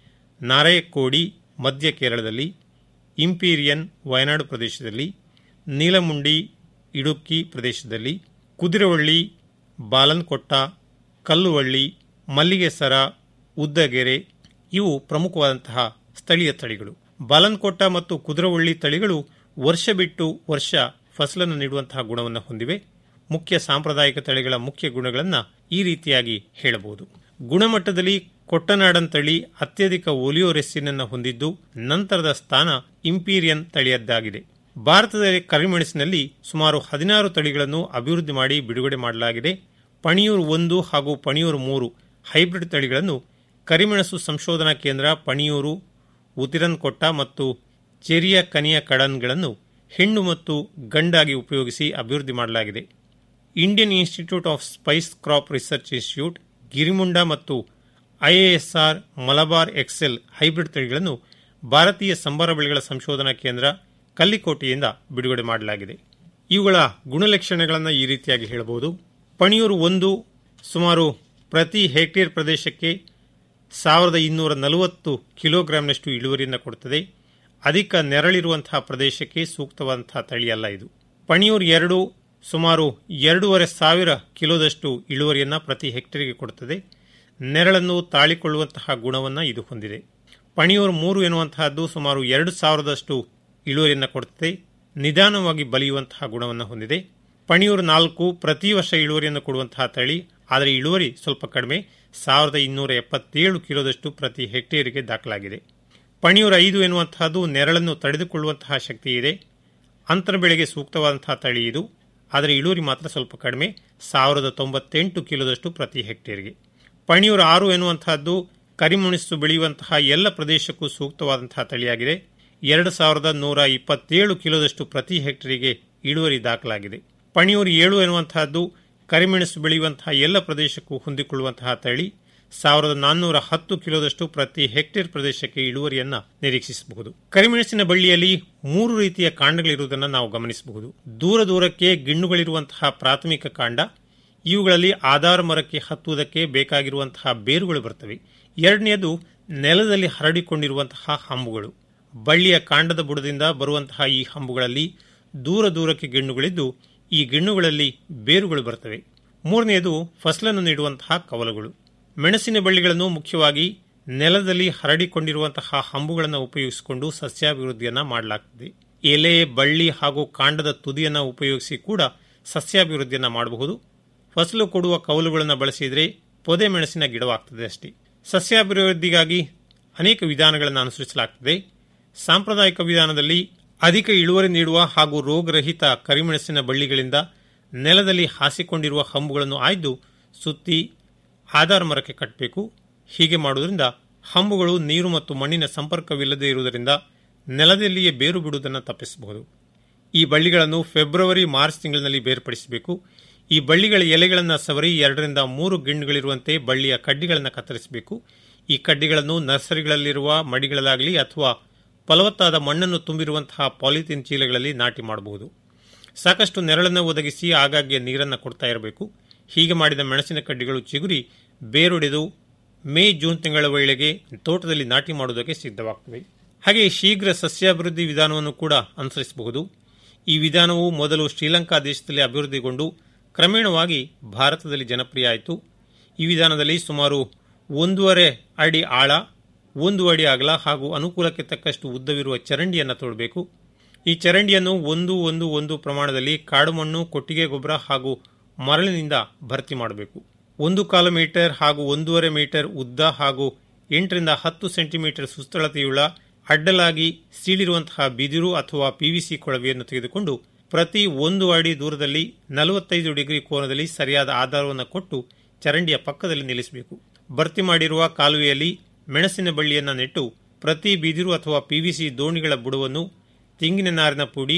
ನಾರಾಯಕೋಡಿ ಮಧ್ಯ ಕೇರಳದಲ್ಲಿ ಇಂಪೀರಿಯನ್ ವಯನಾಡು ಪ್ರದೇಶದಲ್ಲಿ ನೀಲಮುಂಡಿ ಇಡುಕ್ಕಿ ಪ್ರದೇಶದಲ್ಲಿ ಕುದಿರವಳ್ಳಿ ಬಾಲನ್ಕೊಟ್ಟ ಕಲ್ಲುವಳ್ಳಿ ಮಲ್ಲಿಗೆಸರ ಉದ್ದಗೆರೆ ಇವು ಪ್ರಮುಖವಾದಂತಹ ಸ್ಥಳೀಯ ತಳಿಗಳು ಬಾಲನ್ಕೊಟ್ಟ ಮತ್ತು ಕುದುರವಳ್ಳಿ ತಳಿಗಳು ವರ್ಷ ಬಿಟ್ಟು ವರ್ಷ ಫಸಲನ್ನು ನೀಡುವಂತಹ ಗುಣವನ್ನು ಹೊಂದಿವೆ ಮುಖ್ಯ ಸಾಂಪ್ರದಾಯಿಕ ತಳಿಗಳ ಮುಖ್ಯ ಗುಣಗಳನ್ನು ಈ ರೀತಿಯಾಗಿ ಹೇಳಬಹುದು ಗುಣಮಟ್ಟದಲ್ಲಿ ಕೊಟ್ಟನಾಡನ್ ತಳಿ ಅತ್ಯಧಿಕ ಒಲಿಯೋರೆಸ್ಸಿನನ್ನು ಹೊಂದಿದ್ದು ನಂತರದ ಸ್ಥಾನ ಇಂಪೀರಿಯನ್ ತಳಿಯದ್ದಾಗಿದೆ ಭಾರತದಲ್ಲಿ ಕರಿಮೆಣಸಿನಲ್ಲಿ ಸುಮಾರು ಹದಿನಾರು ತಳಿಗಳನ್ನು ಅಭಿವೃದ್ಧಿ ಮಾಡಿ ಬಿಡುಗಡೆ ಮಾಡಲಾಗಿದೆ ಪಣಿಯೂರು ಒಂದು ಹಾಗೂ ಪಣಿಯೂರು ಮೂರು ಹೈಬ್ರಿಡ್ ತಳಿಗಳನ್ನು ಕರಿಮೆಣಸು ಸಂಶೋಧನಾ ಕೇಂದ್ರ ಪಣಿಯೂರು ಉತಿರನ್ಕೊಟ್ಟ ಮತ್ತು ಚೆರಿಯ ಕನಿಯ ಕಡನ್ಗಳನ್ನು ಹೆಣ್ಣು ಮತ್ತು ಗಂಡಾಗಿ ಉಪಯೋಗಿಸಿ ಅಭಿವೃದ್ಧಿ ಮಾಡಲಾಗಿದೆ Indian Institute of Spice Crop Research Institute ಗಿರಿಮುಂಡ ಮತ್ತು ಐಎಎಸ್ಆರ್ ಮಲಬಾರ್ ಎಕ್ಸೆಲ್ ಹೈಬ್ರಿಡ್ ತಳಿಗಳನ್ನು ಭಾರತೀಯ ಸಂಬಾರ ಬೆಳೆಗಳ ಸಂಶೋಧನಾ ಕೇಂದ್ರ ಕಲ್ಲಿಕೋಟೆಯಿಂದ ಬಿಡುಗಡೆ ಮಾಡಲಾಗಿದೆ ಇವುಗಳ ಗುಣಲಕ್ಷಣಗಳನ್ನು ಈ ರೀತಿಯಾಗಿ ಹೇಳಬಹುದು ಪಣಿಯೂರು ಒಂದು ಸುಮಾರು ಪ್ರತಿ ಹೆಕ್ಟೇರ್ ಪ್ರದೇಶಕ್ಕೆ ಸಾವಿರದ ಇನ್ನೂರ ನಲವತ್ತು ಕಿಲೋಗ್ರಾಂನಷ್ಟು ಇಳುವರಿಯನ್ನು ಕೊಡುತ್ತದೆ ಅಧಿಕ ನೆರಳಿರುವಂತಹ ಪ್ರದೇಶಕ್ಕೆ ಸೂಕ್ತವಾದಂತಹ ತಳಿಯಲ್ಲ ಇದು ಪಣಿಯೂರು ಎರಡು ಸುಮಾರು ಎರಡೂವರೆ ಸಾವಿರ ಕಿಲೋದಷ್ಟು ಇಳುವರಿಯನ್ನು ಪ್ರತಿ ಹೆಕ್ಟೇರ್ಗೆ ಕೊಡುತ್ತದೆ ನೆರಳನ್ನು ತಾಳಿಕೊಳ್ಳುವಂತಹ ಗುಣವನ್ನು ಇದು ಹೊಂದಿದೆ ಪಣಿಯೂರು ಮೂರು ಎನ್ನುವಂತಹದ್ದು ಸುಮಾರು ಎರಡು ಸಾವಿರದಷ್ಟು ಇಳುವರಿಯನ್ನು ಕೊಡುತ್ತದೆ ನಿಧಾನವಾಗಿ ಬಲಿಯುವಂತಹ ಗುಣವನ್ನು ಹೊಂದಿದೆ ಪಣಿಯೂರು ನಾಲ್ಕು ಪ್ರತಿ ವರ್ಷ ಇಳುವರಿಯನ್ನು ಕೊಡುವಂತಹ ತಳಿ ಆದರೆ ಇಳುವರಿ ಸ್ವಲ್ಪ ಕಡಿಮೆ ಸಾವಿರದ ಇನ್ನೂರ ಎಪ್ಪತ್ತೇಳು ಕಿಲೋದಷ್ಟು ಪ್ರತಿ ಹೆಕ್ಟೇರಿಗೆ ದಾಖಲಾಗಿದೆ ಪಣಿಯೂರು ಐದು ಎನ್ನುವಂತಹದ್ದು ನೆರಳನ್ನು ತಡೆದುಕೊಳ್ಳುವಂತಹ ಶಕ್ತಿ ಇದೆ ಅಂತರ ಬೆಳೆಗೆ ಸೂಕ್ತವಾದಂತಹ ತಳಿ ಇದು ಆದರೆ ಇಳುವರಿ ಮಾತ್ರ ಸ್ವಲ್ಪ ಕಡಿಮೆ ಸಾವಿರದ ತೊಂಬತ್ತೆಂಟು ಕಿಲೋದಷ್ಟು ಪ್ರತಿ ಹೆಕ್ಟೇರ್ಗೆ ಪಣಿಯೂರು ಆರು ಎನ್ನುವಂತಹದ್ದು ಕರಿಮುಣಿಸು ಬೆಳೆಯುವಂತಹ ಎಲ್ಲ ಪ್ರದೇಶಕ್ಕೂ ಸೂಕ್ತವಾದಂತಹ ತಳಿಯಾಗಿದೆ ಎರಡು ಸಾವಿರದ ನೂರ ಇಪ್ಪತ್ತೇಳು ಕಿಲೋದಷ್ಟು ಪ್ರತಿ ಹೆಕ್ಟೇರಿಗೆ ಇಳುವರಿ ದಾಖಲಾಗಿದೆ ಪಣಿಯೂರು ಏಳು ಎನ್ನುವಂತಹದ್ದು ಕರಿಮೆಣಸು ಬೆಳೆಯುವಂತಹ ಎಲ್ಲ ಪ್ರದೇಶಕ್ಕೂ ಹೊಂದಿಕೊಳ್ಳುವಂತಹ ತಳಿ ಸಾವಿರದ ನಾನ್ನೂರ ಹತ್ತು ಕಿಲೋದಷ್ಟು ಪ್ರತಿ ಹೆಕ್ಟೇರ್ ಪ್ರದೇಶಕ್ಕೆ ಇಳುವರಿಯನ್ನ ನಿರೀಕ್ಷಿಸಬಹುದು ಕರಿಮೆಣಸಿನ ಬಳ್ಳಿಯಲ್ಲಿ ಮೂರು ರೀತಿಯ ಕಾಂಡಗಳಿರುವುದನ್ನು ನಾವು ಗಮನಿಸಬಹುದು ದೂರ ದೂರಕ್ಕೆ ಗಿಣ್ಣುಗಳಿರುವಂತಹ ಪ್ರಾಥಮಿಕ ಕಾಂಡ ಇವುಗಳಲ್ಲಿ ಆಧಾರ ಮರಕ್ಕೆ ಹತ್ತುವುದಕ್ಕೆ ಬೇಕಾಗಿರುವಂತಹ ಬೇರುಗಳು ಬರ್ತವೆ ಎರಡನೆಯದು ನೆಲದಲ್ಲಿ ಹರಡಿಕೊಂಡಿರುವಂತಹ ಹಂಬುಗಳು ಬಳ್ಳಿಯ ಕಾಂಡದ ಬುಡದಿಂದ ಬರುವಂತಹ ಈ ಹಂಬುಗಳಲ್ಲಿ ದೂರ ದೂರಕ್ಕೆ ಗಿಣ್ಣುಗಳಿದ್ದು ಈ ಗಿಣ್ಣುಗಳಲ್ಲಿ ಬೇರುಗಳು ಬರ್ತವೆ ಮೂರನೆಯದು ಫಸಲನ್ನು ನೀಡುವಂತಹ ಕವಲುಗಳು ಮೆಣಸಿನ ಬಳ್ಳಿಗಳನ್ನು ಮುಖ್ಯವಾಗಿ ನೆಲದಲ್ಲಿ ಹರಡಿಕೊಂಡಿರುವಂತಹ ಹಂಬುಗಳನ್ನು ಉಪಯೋಗಿಸಿಕೊಂಡು ಸಸ್ಯಾಭಿವೃದ್ಧಿಯನ್ನ ಮಾಡಲಾಗ್ತದೆ ಎಲೆ ಬಳ್ಳಿ ಹಾಗೂ ಕಾಂಡದ ತುದಿಯನ್ನು ಉಪಯೋಗಿಸಿ ಕೂಡ ಸಸ್ಯಾಭಿವೃದ್ಧಿಯನ್ನ ಮಾಡಬಹುದು ಫಸಲು ಕೊಡುವ ಕವಲುಗಳನ್ನು ಬಳಸಿದರೆ ಪೊದೆ ಮೆಣಸಿನ ಗಿಡವಾಗ್ತದೆ ಅಷ್ಟೇ ಸಸ್ಯಾಭಿವೃದ್ಧಿಗಾಗಿ ಅನೇಕ ವಿಧಾನಗಳನ್ನು ಅನುಸರಿಸಲಾಗ್ತದೆ ಸಾಂಪ್ರದಾಯಿಕ ವಿಧಾನದಲ್ಲಿ ಅಧಿಕ ಇಳುವರಿ ನೀಡುವ ಹಾಗೂ ರೋಗರಹಿತ ಕರಿಮೆಣಸಿನ ಬಳ್ಳಿಗಳಿಂದ ನೆಲದಲ್ಲಿ ಹಾಸಿಕೊಂಡಿರುವ ಹಂಬುಗಳನ್ನು ಆಯ್ದು ಸುತ್ತಿ ಆಧಾರ ಮರಕ್ಕೆ ಕಟ್ಟಬೇಕು ಹೀಗೆ ಮಾಡುವುದರಿಂದ ಹಂಬುಗಳು ನೀರು ಮತ್ತು ಮಣ್ಣಿನ ಸಂಪರ್ಕವಿಲ್ಲದೆ ಇರುವುದರಿಂದ ನೆಲದಲ್ಲಿಯೇ ಬೇರು ಬಿಡುವುದನ್ನು ತಪ್ಪಿಸಬಹುದು ಈ ಬಳ್ಳಿಗಳನ್ನು ಫೆಬ್ರವರಿ ಮಾರ್ಚ್ ತಿಂಗಳಿನಲ್ಲಿ ಬೇರ್ಪಡಿಸಬೇಕು ಈ ಬಳ್ಳಿಗಳ ಎಲೆಗಳನ್ನು ಸವರಿ ಎರಡರಿಂದ ಮೂರು ಗಿಣ್ಣುಗಳಿರುವಂತೆ ಬಳ್ಳಿಯ ಕಡ್ಡಿಗಳನ್ನು ಕತ್ತರಿಸಬೇಕು ಈ ಕಡ್ಡಿಗಳನ್ನು ನರ್ಸರಿಗಳಲ್ಲಿರುವ ಮಡಿಗಳಲ್ಲಾಗಲಿ ಅಥವಾ ಫಲವತ್ತಾದ ಮಣ್ಣನ್ನು ತುಂಬಿರುವಂತಹ ಪಾಲಿಥೀನ್ ಚೀಲಗಳಲ್ಲಿ ನಾಟಿ ಮಾಡಬಹುದು ಸಾಕಷ್ಟು ನೆರಳನ್ನು ಒದಗಿಸಿ ಆಗಾಗ್ಗೆ ನೀರನ್ನು ಕೊಡ್ತಾ ಇರಬೇಕು ಹೀಗೆ ಮಾಡಿದ ಮೆಣಸಿನ ಕಡ್ಡಿಗಳು ಚಿಗುರಿ ಬೇರೊಡೆದು ಮೇ ಜೂನ್ ತಿಂಗಳ ವೇಳೆಗೆ ತೋಟದಲ್ಲಿ ನಾಟಿ ಮಾಡುವುದಕ್ಕೆ ಸಿದ್ಧವಾಗ್ತವೆ ಹಾಗೆ ಶೀಘ್ರ ಸಸ್ಯಾಭಿವೃದ್ಧಿ ವಿಧಾನವನ್ನು ಕೂಡ ಅನುಸರಿಸಬಹುದು ಈ ವಿಧಾನವು ಮೊದಲು ಶ್ರೀಲಂಕಾ ದೇಶದಲ್ಲಿ ಅಭಿವೃದ್ಧಿಗೊಂಡು ಕ್ರಮೇಣವಾಗಿ ಭಾರತದಲ್ಲಿ ಜನಪ್ರಿಯ ಆಯಿತು ಈ ವಿಧಾನದಲ್ಲಿ ಸುಮಾರು ಒಂದೂವರೆ ಅಡಿ ಆಳ ಒಂದು ಅಡಿ ಅಗಲ ಹಾಗೂ ಅನುಕೂಲಕ್ಕೆ ತಕ್ಕಷ್ಟು ಉದ್ದವಿರುವ ಚರಂಡಿಯನ್ನು ತೊಡಬೇಕು ಈ ಚರಂಡಿಯನ್ನು ಒಂದು ಒಂದು ಒಂದು ಪ್ರಮಾಣದಲ್ಲಿ ಕಾಡು ಮಣ್ಣು ಕೊಟ್ಟಿಗೆ ಗೊಬ್ಬರ ಹಾಗೂ ಮರಳಿನಿಂದ ಭರ್ತಿ ಮಾಡಬೇಕು ಒಂದು ಕಾಲು ಮೀಟರ್ ಹಾಗೂ ಒಂದೂವರೆ ಮೀಟರ್ ಉದ್ದ ಹಾಗೂ ಎಂಟರಿಂದ ಹತ್ತು ಸೆಂಟಿಮೀಟರ್ ಸುಸ್ಥಳತೆಯುಳ್ಳ ಅಡ್ಡಲಾಗಿ ಸೀಳಿರುವಂತಹ ಬಿದಿರು ಅಥವಾ ಪಿವಿಸಿ ಕೊಳವೆಯನ್ನು ತೆಗೆದುಕೊಂಡು ಪ್ರತಿ ಒಂದು ಅಡಿ ದೂರದಲ್ಲಿ ನಲವತ್ತೈದು ಡಿಗ್ರಿ ಕೋನದಲ್ಲಿ ಸರಿಯಾದ ಆಧಾರವನ್ನು ಕೊಟ್ಟು ಚರಂಡಿಯ ಪಕ್ಕದಲ್ಲಿ ನಿಲ್ಲಿಸಬೇಕು ಭರ್ತಿ ಮಾಡಿರುವ ಕಾಲುವೆಯಲ್ಲಿ ಮೆಣಸಿನ ಬಳ್ಳಿಯನ್ನು ನೆಟ್ಟು ಪ್ರತಿ ಬಿದಿರು ಅಥವಾ ಪಿವಿಸಿ ದೋಣಿಗಳ ಬುಡವನ್ನು ತೆಂಗಿನ ನಾರಿನ ಪುಡಿ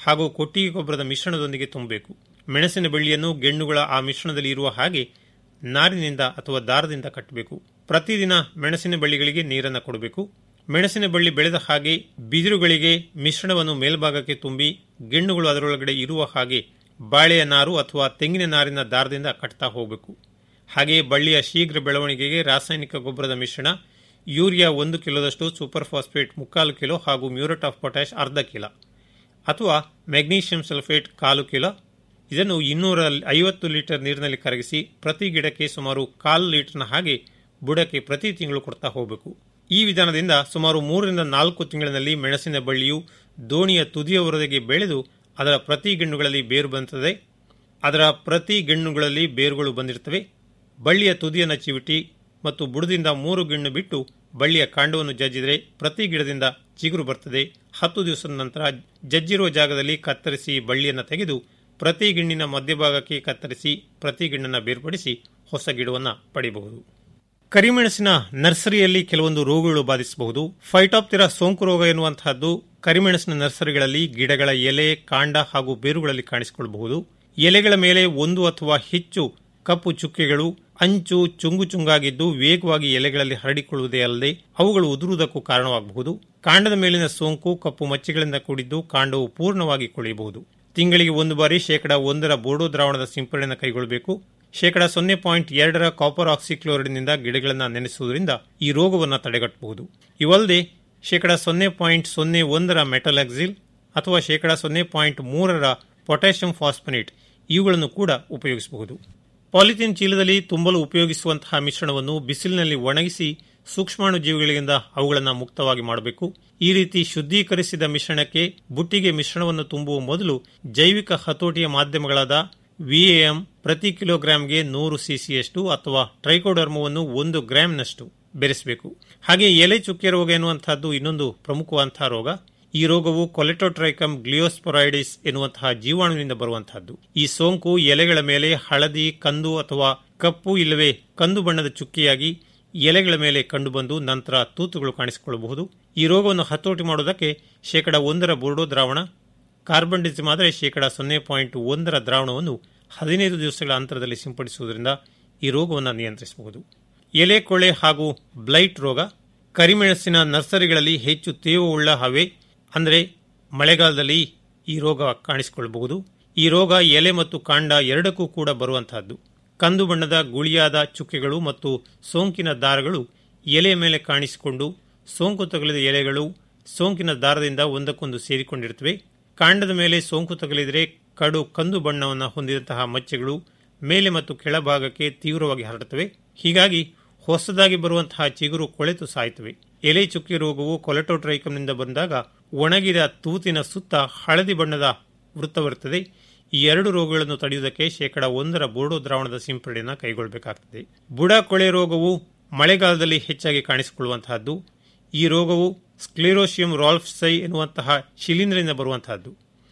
ಹಾಗೂ ಕೊಟ್ಟಿಗೆ ಗೊಬ್ಬರದ ಮಿಶ್ರಣದೊಂದಿಗೆ ತುಂಬಬೇಕು ಮೆಣಸಿನ ಬಳ್ಳಿಯನ್ನು ಗೆಣ್ಣುಗಳ ಆ ಮಿಶ್ರಣದಲ್ಲಿ ಇರುವ ಹಾಗೆ ನಾರಿನಿಂದ ಅಥವಾ ದಾರದಿಂದ ಕಟ್ಟಬೇಕು ಪ್ರತಿದಿನ ಮೆಣಸಿನ ಬಳ್ಳಿಗಳಿಗೆ ನೀರನ್ನು ಕೊಡಬೇಕು ಮೆಣಸಿನ ಬಳ್ಳಿ ಬೆಳೆದ ಹಾಗೆ ಬಿದಿರುಗಳಿಗೆ ಮಿಶ್ರಣವನ್ನು ಮೇಲ್ಭಾಗಕ್ಕೆ ತುಂಬಿ ಗೆಣ್ಣುಗಳು ಅದರೊಳಗಡೆ ಇರುವ ಹಾಗೆ ಬಾಳೆಯ ನಾರು ಅಥವಾ ತೆಂಗಿನ ನಾರಿನ ದಾರದಿಂದ ಕಟ್ತಾ ಹೋಗಬೇಕು ಹಾಗೆಯೇ ಬಳ್ಳಿಯ ಶೀಘ್ರ ಬೆಳವಣಿಗೆಗೆ ರಾಸಾಯನಿಕ ಗೊಬ್ಬರದ ಮಿಶ್ರಣ ಯೂರಿಯಾ ಒಂದು ಕಿಲೋದಷ್ಟು ಸೂಪರ್ ಫಾಸ್ಫೇಟ್ ಮುಕ್ಕಾಲು ಕಿಲೋ ಹಾಗೂ ಮ್ಯೂರೇಟ್ ಆಫ್ ಪೊಟ್ಯಾಶ್ ಅರ್ಧ ಕಿಲೋ ಅಥವಾ ಮೆಗ್ನೀಷಿಯಂ ಸಲ್ಫೇಟ್ ಕಾಲು ಕಿಲೋ ಇದನ್ನು ಇನ್ನೂರ ಐವತ್ತು ಲೀಟರ್ ನೀರಿನಲ್ಲಿ ಕರಗಿಸಿ ಪ್ರತಿ ಗಿಡಕ್ಕೆ ಸುಮಾರು ಕಾಲು ಲೀಟರ್ನ ಹಾಗೆ ಬುಡಕ್ಕೆ ಪ್ರತಿ ತಿಂಗಳು ಕೊಡ್ತಾ ಹೋಗಬೇಕು ಈ ವಿಧಾನದಿಂದ ಸುಮಾರು ಮೂರರಿಂದ ನಾಲ್ಕು ತಿಂಗಳಿನಲ್ಲಿ ಮೆಣಸಿನ ಬಳ್ಳಿಯು ದೋಣಿಯ ತುದಿಯವರೆಗೆ ಬೆಳೆದು ಅದರ ಪ್ರತಿ ಗೆಣ್ಣುಗಳಲ್ಲಿ ಬೇರು ಬಂದಿರುತ್ತದೆ ಅದರ ಪ್ರತಿ ಗೆಣ್ಣುಗಳಲ್ಲಿ ಬೇರುಗಳು ಬಂದಿರುತ್ತವೆ ಬಳ್ಳಿಯ ತುದಿಯನ್ನು ಚಿವಿಟಿ ಮತ್ತು ಬುಡದಿಂದ ಮೂರು ಗೆಣ್ಣು ಬಿಟ್ಟು ಬಳ್ಳಿಯ ಕಾಂಡವನ್ನು ಜಜ್ಜಿದರೆ ಪ್ರತಿ ಗಿಡದಿಂದ ಚಿಗುರು ಬರ್ತದೆ ಹತ್ತು ದಿವಸದ ನಂತರ ಜಜ್ಜಿರುವ ಜಾಗದಲ್ಲಿ ಕತ್ತರಿಸಿ ಬಳ್ಳಿಯನ್ನು ತೆಗೆದು ಪ್ರತಿ ಗಿಣ್ಣಿನ ಮಧ್ಯಭಾಗಕ್ಕೆ ಕತ್ತರಿಸಿ ಪ್ರತಿ ಗಿಣ್ಣನ್ನು ಬೇರ್ಪಡಿಸಿ ಹೊಸ ಗಿಡವನ್ನು ಪಡೆಯಬಹುದು ಕರಿಮೆಣಸಿನ ನರ್ಸರಿಯಲ್ಲಿ ಕೆಲವೊಂದು ರೋಗಗಳು ಬಾಧಿಸಬಹುದು ಫೈಟಾಪ್ತಿರ ಸೋಂಕು ರೋಗ ಎನ್ನುವಂತಹದ್ದು ಕರಿಮೆಣಸಿನ ನರ್ಸರಿಗಳಲ್ಲಿ ಗಿಡಗಳ ಎಲೆ ಕಾಂಡ ಹಾಗೂ ಬೇರುಗಳಲ್ಲಿ ಕಾಣಿಸಿಕೊಳ್ಳಬಹುದು ಎಲೆಗಳ ಮೇಲೆ ಒಂದು ಅಥವಾ ಹೆಚ್ಚು ಕಪ್ಪು ಚುಕ್ಕೆಗಳು ಅಂಚು ಚುಂಗು ಚುಂಗಾಗಿದ್ದು ವೇಗವಾಗಿ ಎಲೆಗಳಲ್ಲಿ ಹರಡಿಕೊಳ್ಳುವುದೇ ಅಲ್ಲದೆ ಅವುಗಳು ಉದುರುವುದಕ್ಕೂ ಕಾರಣವಾಗಬಹುದು ಕಾಂಡದ ಮೇಲಿನ ಸೋಂಕು ಕಪ್ಪು ಮಚ್ಚೆಗಳಿಂದ ಕೂಡಿದ್ದು ಕಾಂಡವು ಪೂರ್ಣವಾಗಿ ಕೊಳೆಯಬಹುದು ತಿಂಗಳಿಗೆ ಒಂದು ಬಾರಿ ಶೇಕಡ ಒಂದರ ಬೋಡೋ ದ್ರಾವಣದ ಸಿಂಪಡಣೆ ಕೈಗೊಳ್ಳಬೇಕು ಶೇಕಡ ಸೊನ್ನೆ ಪಾಯಿಂಟ್ ಎರಡರ ಕಾಪರ್ ಆಕ್ಸಿಕ್ಲೋರಿಡ್ನಿಂದ ಗಿಡಗಳನ್ನು ನೆನೆಸುವುದರಿಂದ ಈ ರೋಗವನ್ನು ತಡೆಗಟ್ಟಬಹುದು ಇವಲ್ಲದೆ ಶೇಕಡ ಸೊನ್ನೆ ಪಾಯಿಂಟ್ ಸೊನ್ನೆ ಒಂದರ ಮೆಟಲಾಕ್ಸಿಲ್ ಅಥವಾ ಶೇಕಡ ಸೊನ್ನೆ ಪಾಯಿಂಟ್ ಮೂರರ ಪೊಟ್ಯಾಷಿಯಂ ಫಾಸ್ಫನೇಟ್ ಇವುಗಳನ್ನು ಕೂಡ ಉಪಯೋಗಿಸಬಹುದು ಪಾಲಿಥೀನ್ ಚೀಲದಲ್ಲಿ ತುಂಬಲು ಉಪಯೋಗಿಸುವಂತಹ ಮಿಶ್ರಣವನ್ನು ಬಿಸಿಲಿನಲ್ಲಿ ಒಣಗಿಸಿ ಸೂಕ್ಷ್ಮಾಣು ಜೀವಿಗಳಿಂದ ಅವುಗಳನ್ನು ಮುಕ್ತವಾಗಿ ಮಾಡಬೇಕು ಈ ರೀತಿ ಶುದ್ಧೀಕರಿಸಿದ ಮಿಶ್ರಣಕ್ಕೆ ಬುಟ್ಟಿಗೆ ಮಿಶ್ರಣವನ್ನು ತುಂಬುವ ಮೊದಲು ಜೈವಿಕ ಹತೋಟಿಯ ಮಾಧ್ಯಮಗಳಾದ ವಿಎಎಂ ಪ್ರತಿ ಕಿಲೋಗ್ರಾಂಗೆ ನೂರು ಸಿಸಿಯಷ್ಟು ಅಥವಾ ಟ್ರೈಕೋಡರ್ಮವನ್ನು ಒಂದು ಗ್ರಾಂನಷ್ಟು ಬೆರೆಸಬೇಕು ಹಾಗೆ ಎಲೆ ಚುಕ್ಕೆ ರೋಗ ಎನ್ನುವಂತಹದ್ದು ಇನ್ನೊಂದು ಪ್ರಮುಖವಂತಹ ರೋಗ ಈ ರೋಗವು ಕೊಲೆಟೋಟ್ರೈಕಮ್ ಗ್ಲಿಯೋಸ್ಪೊರೈಡಿಸ್ ಎನ್ನುವಂತಹ ಜೀವಾಣುವಿನಿಂದ ಬರುವಂತಹದ್ದು ಈ ಸೋಂಕು ಎಲೆಗಳ ಮೇಲೆ ಹಳದಿ ಕಂದು ಅಥವಾ ಕಪ್ಪು ಇಲ್ಲವೇ ಕಂದು ಬಣ್ಣದ ಚುಕ್ಕೆಯಾಗಿ ಎಲೆಗಳ ಮೇಲೆ ಕಂಡುಬಂದು ನಂತರ ತೂತುಗಳು ಕಾಣಿಸಿಕೊಳ್ಳಬಹುದು ಈ ರೋಗವನ್ನು ಹತೋಟಿ ಮಾಡುವುದಕ್ಕೆ ಶೇಕಡ ಒಂದರ ಬೋರ್ಡೋ ದ್ರಾವಣ ಕಾರ್ಬನ್ ಡಿಸಿಮ್ ಆದರೆ ಶೇಕಡ ಸೊನ್ನೆ ಪಾಯಿಂಟ್ ಒಂದರ ದ್ರಾವಣವನ್ನು ಹದಿನೈದು ದಿವಸಗಳ ಅಂತರದಲ್ಲಿ ಸಿಂಪಡಿಸುವುದರಿಂದ ಈ ರೋಗವನ್ನು ನಿಯಂತ್ರಿಸಬಹುದು ಎಲೆ ಕೊಳೆ ಹಾಗೂ ಬ್ಲೈಟ್ ರೋಗ ಕರಿಮೆಣಸಿನ ನರ್ಸರಿಗಳಲ್ಲಿ ಹೆಚ್ಚು ತೇವವುಳ್ಳ ಹವೆ ಅಂದರೆ ಮಳೆಗಾಲದಲ್ಲಿ ಈ ರೋಗ ಕಾಣಿಸಿಕೊಳ್ಳಬಹುದು ಈ ರೋಗ ಎಲೆ ಮತ್ತು ಕಾಂಡ ಎರಡಕ್ಕೂ ಕೂಡ ಬರುವಂತಹದ್ದು ಕಂದು ಬಣ್ಣದ ಗುಳಿಯಾದ ಚುಕ್ಕೆಗಳು ಮತ್ತು ಸೋಂಕಿನ ದಾರಗಳು ಎಲೆಯ ಮೇಲೆ ಕಾಣಿಸಿಕೊಂಡು ಸೋಂಕು ತಗುಲಿದ ಎಲೆಗಳು ಸೋಂಕಿನ ದಾರದಿಂದ ಒಂದಕ್ಕೊಂದು ಸೇರಿಕೊಂಡಿರುತ್ತವೆ ಕಾಂಡದ ಮೇಲೆ ಸೋಂಕು ತಗುಲಿದರೆ ಕಡು ಕಂದು ಬಣ್ಣವನ್ನು ಹೊಂದಿದಂತಹ ಮಚ್ಚೆಗಳು ಮೇಲೆ ಮತ್ತು ಕೆಳಭಾಗಕ್ಕೆ ತೀವ್ರವಾಗಿ ಹರಡುತ್ತವೆ ಹೀಗಾಗಿ ಹೊಸದಾಗಿ ಬರುವಂತಹ ಚಿಗುರು ಕೊಳೆತು ಸಾಯುತ್ತವೆ ಎಲೆ ಚುಕ್ಕಿ ರೋಗವು ಕೊಲೆಟೋಟ್ರೈಕಮ್ನಿಂದ ಬಂದಾಗ ಒಣಗಿದ ತೂತಿನ ಸುತ್ತ ಹಳದಿ ಬಣ್ಣದ ವೃತ್ತವಿರುತ್ತದೆ ಈ ಎರಡು ರೋಗಗಳನ್ನು ತಡೆಯುವುದಕ್ಕೆ ಶೇಕಡ ಒಂದರ ಬೋರ್ಡೋ ದ್ರಾವಣದ ಸಿಂಪಡಣೆಯನ್ನು ಕೈಗೊಳ್ಳಬೇಕಾಗುತ್ತದೆ ಬುಡ ಕೊಳೆ ರೋಗವು ಮಳೆಗಾಲದಲ್ಲಿ ಹೆಚ್ಚಾಗಿ ಕಾಣಿಸಿಕೊಳ್ಳುವಂತಹದ್ದು ಈ ರೋಗವು ಸ್ಕ್ಲಿರೋಶಿಯಂ ರಾಲ್ಫ್ಸೈ ಎನ್ನುವಂತಹ ಶಿಲೀಂಧ್ರದಿಂದ ಬರುವಂತಹದ್ದು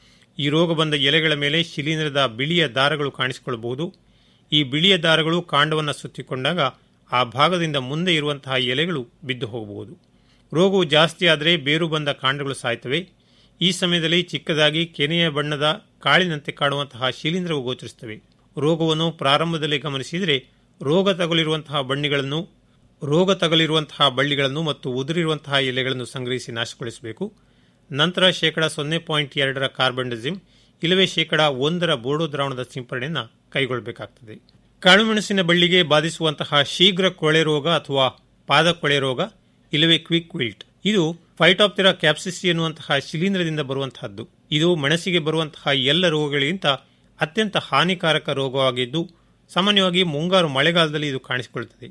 ಈ ರೋಗ ಬಂದ ಎಲೆಗಳ ಮೇಲೆ ಶಿಲೀಂಧ್ರದ ಬಿಳಿಯ ದಾರಗಳು ಕಾಣಿಸಿಕೊಳ್ಳಬಹುದು ಈ ಬಿಳಿಯ ದಾರಗಳು ಕಾಂಡವನ್ನು ಸುತ್ತಿಕೊಂಡಾಗ ಆ ಭಾಗದಿಂದ ಮುಂದೆ ಇರುವಂತಹ ಎಲೆಗಳು ಬಿದ್ದು ಹೋಗಬಹುದು ರೋಗವು ಜಾಸ್ತಿ ಆದರೆ ಬೇರು ಬಂದ ಕಾಂಡಗಳು ಸಾಯ್ತವೆ ಈ ಸಮಯದಲ್ಲಿ ಚಿಕ್ಕದಾಗಿ ಕೆನೆಯ ಬಣ್ಣದ ಕಾಳಿನಂತೆ ಕಾಣುವಂತಹ ಶಿಲೀಂಧ್ರವು ಗೋಚರಿಸುತ್ತವೆ ರೋಗವನ್ನು ಪ್ರಾರಂಭದಲ್ಲಿ ಗಮನಿಸಿದರೆ ರೋಗ ತಗುಲಿರುವಂತಹ ಬಣ್ಣಿಗಳನ್ನು ರೋಗ ತಗುಲಿರುವಂತಹ ಬಳ್ಳಿಗಳನ್ನು ಮತ್ತು ಉದುರಿರುವಂತಹ ಎಲೆಗಳನ್ನು ಸಂಗ್ರಹಿಸಿ ನಾಶಗೊಳಿಸಬೇಕು ನಂತರ ಶೇಕಡ ಸೊನ್ನೆ ಪಾಯಿಂಟ್ ಎರಡರ ಕಾರ್ಬನ್ ಡಿಸಿಮ್ ಇಲ್ಲವೇ ಶೇಕಡ ಒಂದರ ಬೋರ್ಡೋ ದ್ರಾವಣದ ಸಿಂಪಡಣೆಯನ್ನು ಕೈಗೊಳ್ಳಬೇಕಾಗುತ್ತದೆ ಕಾಳುಮೆಣಸಿನ ಬಳ್ಳಿಗೆ ಬಾಧಿಸುವಂತಹ ಶೀಘ್ರ ಕೊಳೆ ರೋಗ ಅಥವಾ ಪಾದ ಕೊಳೆ ರೋಗ ಇಲ್ಲವೇ ಕ್ವಿಕ್ ವಿಲ್ಟ್ ಇದು ಫೈಟಾಪ್ತಿರ ಕ್ಯಾಪ್ಸಿಸಿ ಎನ್ನುವಂತಹ ಶಿಲೀಂಧ್ರದಿಂದ ಬರುವಂತಹದ್ದು ಇದು ಮೆಣಸಿಗೆ ಬರುವಂತಹ ಎಲ್ಲ ರೋಗಗಳಿಗಿಂತ ಅತ್ಯಂತ ಹಾನಿಕಾರಕ ರೋಗವಾಗಿದ್ದು ಸಾಮಾನ್ಯವಾಗಿ ಮುಂಗಾರು ಮಳೆಗಾಲದಲ್ಲಿ ಇದು ಕಾಣಿಸಿಕೊಳ್ಳುತ್ತದೆ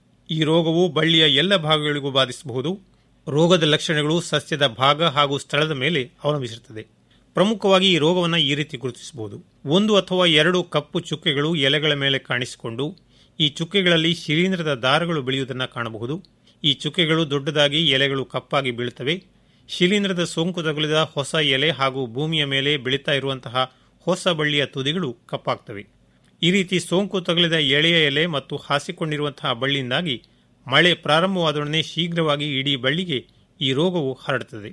ಈ ರೋಗವು ಬಳ್ಳಿಯ ಎಲ್ಲ ಭಾಗಗಳಿಗೂ ಬಾಧಿಸಬಹುದು ರೋಗದ ಲಕ್ಷಣಗಳು ಸಸ್ಯದ ಭಾಗ ಹಾಗೂ ಸ್ಥಳದ ಮೇಲೆ ಅವಲಂಬಿಸಿರುತ್ತದೆ ಪ್ರಮುಖವಾಗಿ ಈ ರೋಗವನ್ನು ಈ ರೀತಿ ಗುರುತಿಸಬಹುದು ಒಂದು ಅಥವಾ ಎರಡು ಕಪ್ಪು ಚುಕ್ಕೆಗಳು ಎಲೆಗಳ ಮೇಲೆ ಕಾಣಿಸಿಕೊಂಡು ಈ ಚುಕ್ಕೆಗಳಲ್ಲಿ ಶಿಲೀಂಧ್ರದ ದಾರಗಳು ಬೆಳೆಯುವುದನ್ನು ಕಾಣಬಹುದು ಈ ಚುಕ್ಕೆಗಳು ದೊಡ್ಡದಾಗಿ ಎಲೆಗಳು ಕಪ್ಪಾಗಿ ಬೀಳುತ್ತವೆ ಶಿಲೀಂಧ್ರದ ಸೋಂಕು ತಗುಲಿದ ಹೊಸ ಎಲೆ ಹಾಗೂ ಭೂಮಿಯ ಮೇಲೆ ಬೆಳೀತಾ ಇರುವಂತಹ ಹೊಸ ಬಳ್ಳಿಯ ತುದಿಗಳು ಕಪ್ಪಾಗ್ತವೆ ಈ ರೀತಿ ಸೋಂಕು ತಗುಲಿದ ಎಳೆಯ ಎಲೆ ಮತ್ತು ಹಾಸಿಕೊಂಡಿರುವಂತಹ ಬಳ್ಳಿಯಿಂದಾಗಿ ಮಳೆ ಪ್ರಾರಂಭವಾದೊಡನೆ ಶೀಘ್ರವಾಗಿ ಇಡೀ ಬಳ್ಳಿಗೆ ಈ ರೋಗವು ಹರಡುತ್ತದೆ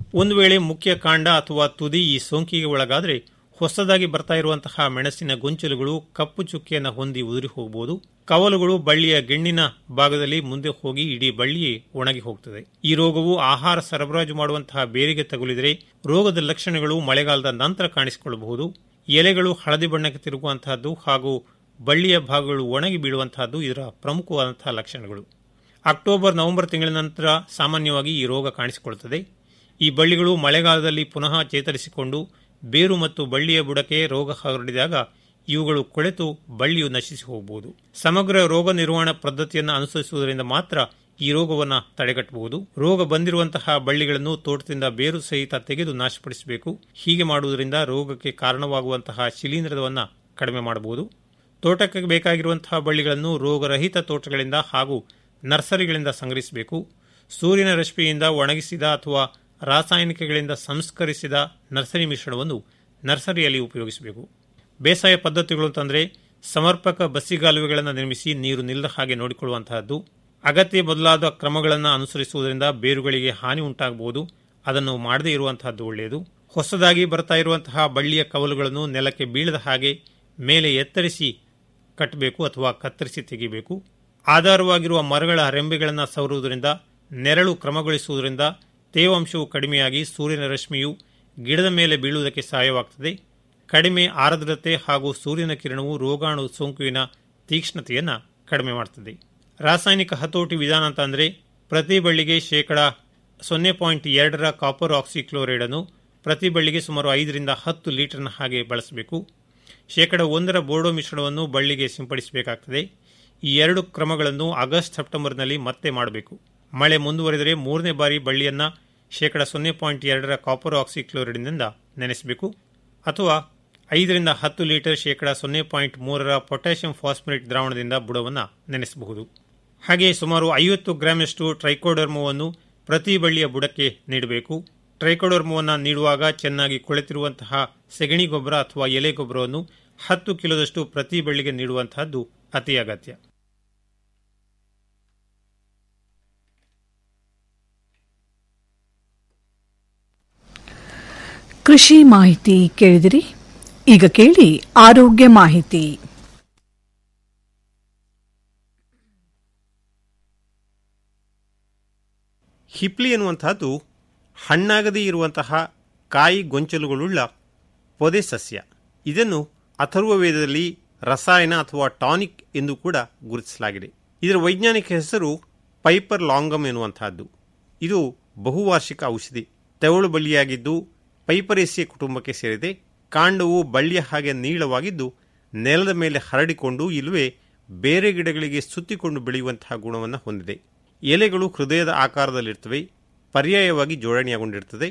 ಒಂದು ವೇಳೆ ಮುಖ್ಯ ಕಾಂಡ ಅಥವಾ ತುದಿ ಈ ಸೋಂಕಿಗೆ ಒಳಗಾದರೆ ಹೊಸದಾಗಿ ಬರ್ತಾ ಇರುವಂತಹ ಮೆಣಸಿನ ಗೊಂಚಲುಗಳು ಕಪ್ಪು ಚುಕ್ಕೆಯನ್ನು ಹೊಂದಿ ಉದುರಿ ಹೋಗಬಹುದು ಕವಲುಗಳು ಬಳ್ಳಿಯ ಗೆಣ್ಣಿನ ಭಾಗದಲ್ಲಿ ಮುಂದೆ ಹೋಗಿ ಇಡೀ ಬಳ್ಳಿ ಒಣಗಿ ಹೋಗುತ್ತದೆ ಈ ರೋಗವು ಆಹಾರ ಸರಬರಾಜು ಮಾಡುವಂತಹ ಬೇರಿಗೆ ತಗುಲಿದರೆ ರೋಗದ ಲಕ್ಷಣಗಳು ಮಳೆಗಾಲದ ನಂತರ ಕಾಣಿಸಿಕೊಳ್ಳಬಹುದು ಎಲೆಗಳು ಹಳದಿ ಬಣ್ಣಕ್ಕೆ ತಿರುಗುವಂತಹದ್ದು ಹಾಗೂ ಬಳ್ಳಿಯ ಭಾಗಗಳು ಒಣಗಿ ಬೀಳುವಂತಹದ್ದು ಇದರ ಪ್ರಮುಖವಾದಂತಹ ಲಕ್ಷಣಗಳು ಅಕ್ಟೋಬರ್ ನವೆಂಬರ್ ತಿಂಗಳ ನಂತರ ಸಾಮಾನ್ಯವಾಗಿ ಈ ರೋಗ ಕಾಣಿಸಿಕೊಳ್ಳುತ್ತದೆ ಈ ಬಳ್ಳಿಗಳು ಮಳೆಗಾಲದಲ್ಲಿ ಪುನಃ ಚೇತರಿಸಿಕೊಂಡು ಬೇರು ಮತ್ತು ಬಳ್ಳಿಯ ಬುಡಕ್ಕೆ ರೋಗ ಹರಡಿದಾಗ ಇವುಗಳು ಕೊಳೆತು ಬಳ್ಳಿಯು ನಶಿಸಿ ಹೋಗಬಹುದು ಸಮಗ್ರ ರೋಗ ನಿರ್ವಹಣಾ ಪದ್ಧತಿಯನ್ನು ಅನುಸರಿಸುವುದರಿಂದ ಮಾತ್ರ ಈ ರೋಗವನ್ನು ತಡೆಗಟ್ಟಬಹುದು ರೋಗ ಬಂದಿರುವಂತಹ ಬಳ್ಳಿಗಳನ್ನು ತೋಟದಿಂದ ಬೇರು ಸಹಿತ ತೆಗೆದು ನಾಶಪಡಿಸಬೇಕು ಹೀಗೆ ಮಾಡುವುದರಿಂದ ರೋಗಕ್ಕೆ ಕಾರಣವಾಗುವಂತಹ ಶಿಲೀಂಧ್ರವನ್ನು ಕಡಿಮೆ ಮಾಡಬಹುದು ತೋಟಕ್ಕೆ ಬೇಕಾಗಿರುವಂತಹ ಬಳ್ಳಿಗಳನ್ನು ರೋಗರಹಿತ ತೋಟಗಳಿಂದ ಹಾಗೂ ನರ್ಸರಿಗಳಿಂದ ಸಂಗ್ರಹಿಸಬೇಕು ಸೂರ್ಯನ ರಶ್ಮಿಯಿಂದ ಒಣಗಿಸಿದ ಅಥವಾ ರಾಸಾಯನಿಕಗಳಿಂದ ಸಂಸ್ಕರಿಸಿದ ನರ್ಸರಿ ಮಿಶ್ರಣವನ್ನು ನರ್ಸರಿಯಲ್ಲಿ ಉಪಯೋಗಿಸಬೇಕು ಬೇಸಾಯ ಪದ್ಧತಿಗಳು ಅಂತಂದರೆ ಸಮರ್ಪಕ ಬಸ್ಸಿಗಾಲುವೆಗಳನ್ನು ನಿರ್ಮಿಸಿ ನೀರು ನಿಲ್ಲದ ಹಾಗೆ ನೋಡಿಕೊಳ್ಳುವಂತಹದ್ದು ಅಗತ್ಯ ಬದಲಾದ ಕ್ರಮಗಳನ್ನು ಅನುಸರಿಸುವುದರಿಂದ ಬೇರುಗಳಿಗೆ ಹಾನಿ ಉಂಟಾಗಬಹುದು ಅದನ್ನು ಮಾಡದೇ ಇರುವಂತಹದ್ದು ಒಳ್ಳೆಯದು ಹೊಸದಾಗಿ ಬರ್ತಾ ಇರುವಂತಹ ಬಳ್ಳಿಯ ಕವಲುಗಳನ್ನು ನೆಲಕ್ಕೆ ಬೀಳದ ಹಾಗೆ ಮೇಲೆ ಎತ್ತರಿಸಿ ಕಟ್ಟಬೇಕು ಅಥವಾ ಕತ್ತರಿಸಿ ತೆಗೆಯಬೇಕು ಆಧಾರವಾಗಿರುವ ಮರಗಳ ರೆಂಬೆಗಳನ್ನು ಸವರುವುದರಿಂದ ನೆರಳು ಕ್ರಮಗೊಳಿಸುವುದರಿಂದ ತೇವಾಂಶವು ಕಡಿಮೆಯಾಗಿ ಸೂರ್ಯನ ರಶ್ಮಿಯು ಗಿಡದ ಮೇಲೆ ಬೀಳುವುದಕ್ಕೆ ಸಹಾಯವಾಗುತ್ತದೆ ಕಡಿಮೆ ಆರ್ದ್ರತೆ ಹಾಗೂ ಸೂರ್ಯನ ಕಿರಣವು ರೋಗಾಣು ಸೋಂಕುವಿನ ತೀಕ್ಷ್ಣತೆಯನ್ನು ಕಡಿಮೆ ಮಾಡುತ್ತದೆ ರಾಸಾಯನಿಕ ಹತೋಟಿ ವಿಧಾನ ಅಂತ ಅಂದರೆ ಪ್ರತಿ ಬಳ್ಳಿಗೆ ಶೇಕಡ ಸೊನ್ನೆ ಪಾಯಿಂಟ್ ಎರಡರ ಕಾಪರ್ ಆಕ್ಸಿಕ್ಲೋರೈಡ್ ಅನ್ನು ಪ್ರತಿ ಬಳ್ಳಿಗೆ ಸುಮಾರು ಐದರಿಂದ ಹತ್ತು ಲೀಟರ್ನ ಹಾಗೆ ಬಳಸಬೇಕು ಶೇಕಡ ಒಂದರ ಬೋರ್ಡೋ ಮಿಶ್ರಣವನ್ನು ಬಳ್ಳಿಗೆ ಸಿಂಪಡಿಸಬೇಕಾಗ್ತದೆ ಈ ಎರಡು ಕ್ರಮಗಳನ್ನು ಆಗಸ್ಟ್ ಸೆಪ್ಟೆಂಬರ್ನಲ್ಲಿ ಮತ್ತೆ ಮಾಡಬೇಕು ಮಳೆ ಮುಂದುವರೆದರೆ ಮೂರನೇ ಬಾರಿ ಬಳ್ಳಿಯನ್ನ ಶೇಕಡ ಸೊನ್ನೆ ಪಾಯಿಂಟ್ ಎರಡರ ಕಾಪರ್ ಆಕ್ಸಿಕ್ಲೋರೈಡ್ನಿಂದ ನೆನೆಸಬೇಕು ಅಥವಾ ಐದರಿಂದ ಹತ್ತು ಲೀಟರ್ ಶೇಕಡ ಸೊನ್ನೆ ಪಾಯಿಂಟ್ ಮೂರರ ಪೊಟ್ಯಾಷಿಯಂ ಫಾಸ್ಫರೇಟ್ ದ್ರಾವಣದಿಂದ ಬುಡವನ್ನು ನೆನೆಸಬಹುದು ಹಾಗೆ ಸುಮಾರು ಐವತ್ತು ಗ್ರಾಮಷ್ಟು ಟ್ರೈಕೋಡರ್ಮವನ್ನು ಪ್ರತಿ ಬಳ್ಳಿಯ ಬುಡಕ್ಕೆ ನೀಡಬೇಕು ಟ್ರೈಕೋಡರ್ಮವನ್ನು ನೀಡುವಾಗ ಚೆನ್ನಾಗಿ ಕೊಳೆತಿರುವಂತಹ ಸೆಗಣಿ ಗೊಬ್ಬರ ಅಥವಾ ಎಲೆ ಗೊಬ್ಬರವನ್ನು ಹತ್ತು ಕಿಲೋದಷ್ಟು ಪ್ರತಿ ಬಳ್ಳಿಗೆ ನೀಡುವಂತಹದ್ದು ಅತಿ ಅಗತ್ಯ ಕೃಷಿ ಮಾಹಿತಿ ಕೇಳಿದಿರಿ ಈಗ ಕೇಳಿ ಆರೋಗ್ಯ ಮಾಹಿತಿ ಹಿಪ್ಲಿ ಎನ್ನುವಂತಹದ್ದು ಹಣ್ಣಾಗದೇ ಇರುವಂತಹ ಕಾಯಿ ಗೊಂಚಲುಗಳುಳ್ಳ ಪೊದೆ ಸಸ್ಯ ಇದನ್ನು ಅಥರ್ವ ವೇದದಲ್ಲಿ ರಸಾಯನ ಅಥವಾ ಟಾನಿಕ್ ಎಂದು ಕೂಡ ಗುರುತಿಸಲಾಗಿದೆ ಇದರ ವೈಜ್ಞಾನಿಕ ಹೆಸರು ಪೈಪರ್ ಲಾಂಗಮ್ ಎನ್ನುವಂತಹದ್ದು ಇದು ಬಹುವಾರ್ಷಿಕ ಔಷಧಿ ತೆವಳು ಬಳ್ಳಿಯಾಗಿದ್ದು ಪೈಪರೇಸಿಯ ಕುಟುಂಬಕ್ಕೆ ಸೇರಿದೆ ಕಾಂಡವು ಬಳ್ಳಿಯ ಹಾಗೆ ನೀಳವಾಗಿದ್ದು ನೆಲದ ಮೇಲೆ ಹರಡಿಕೊಂಡು ಇಲ್ಲವೇ ಬೇರೆ ಗಿಡಗಳಿಗೆ ಸುತ್ತಿಕೊಂಡು ಬೆಳೆಯುವಂತಹ ಗುಣವನ್ನು ಹೊಂದಿದೆ ಎಲೆಗಳು ಹೃದಯದ ಆಕಾರದಲ್ಲಿರ್ತವೆ ಪರ್ಯಾಯವಾಗಿ ಜೋಡಣೆಯಾಗೊಂಡಿರುತ್ತದೆ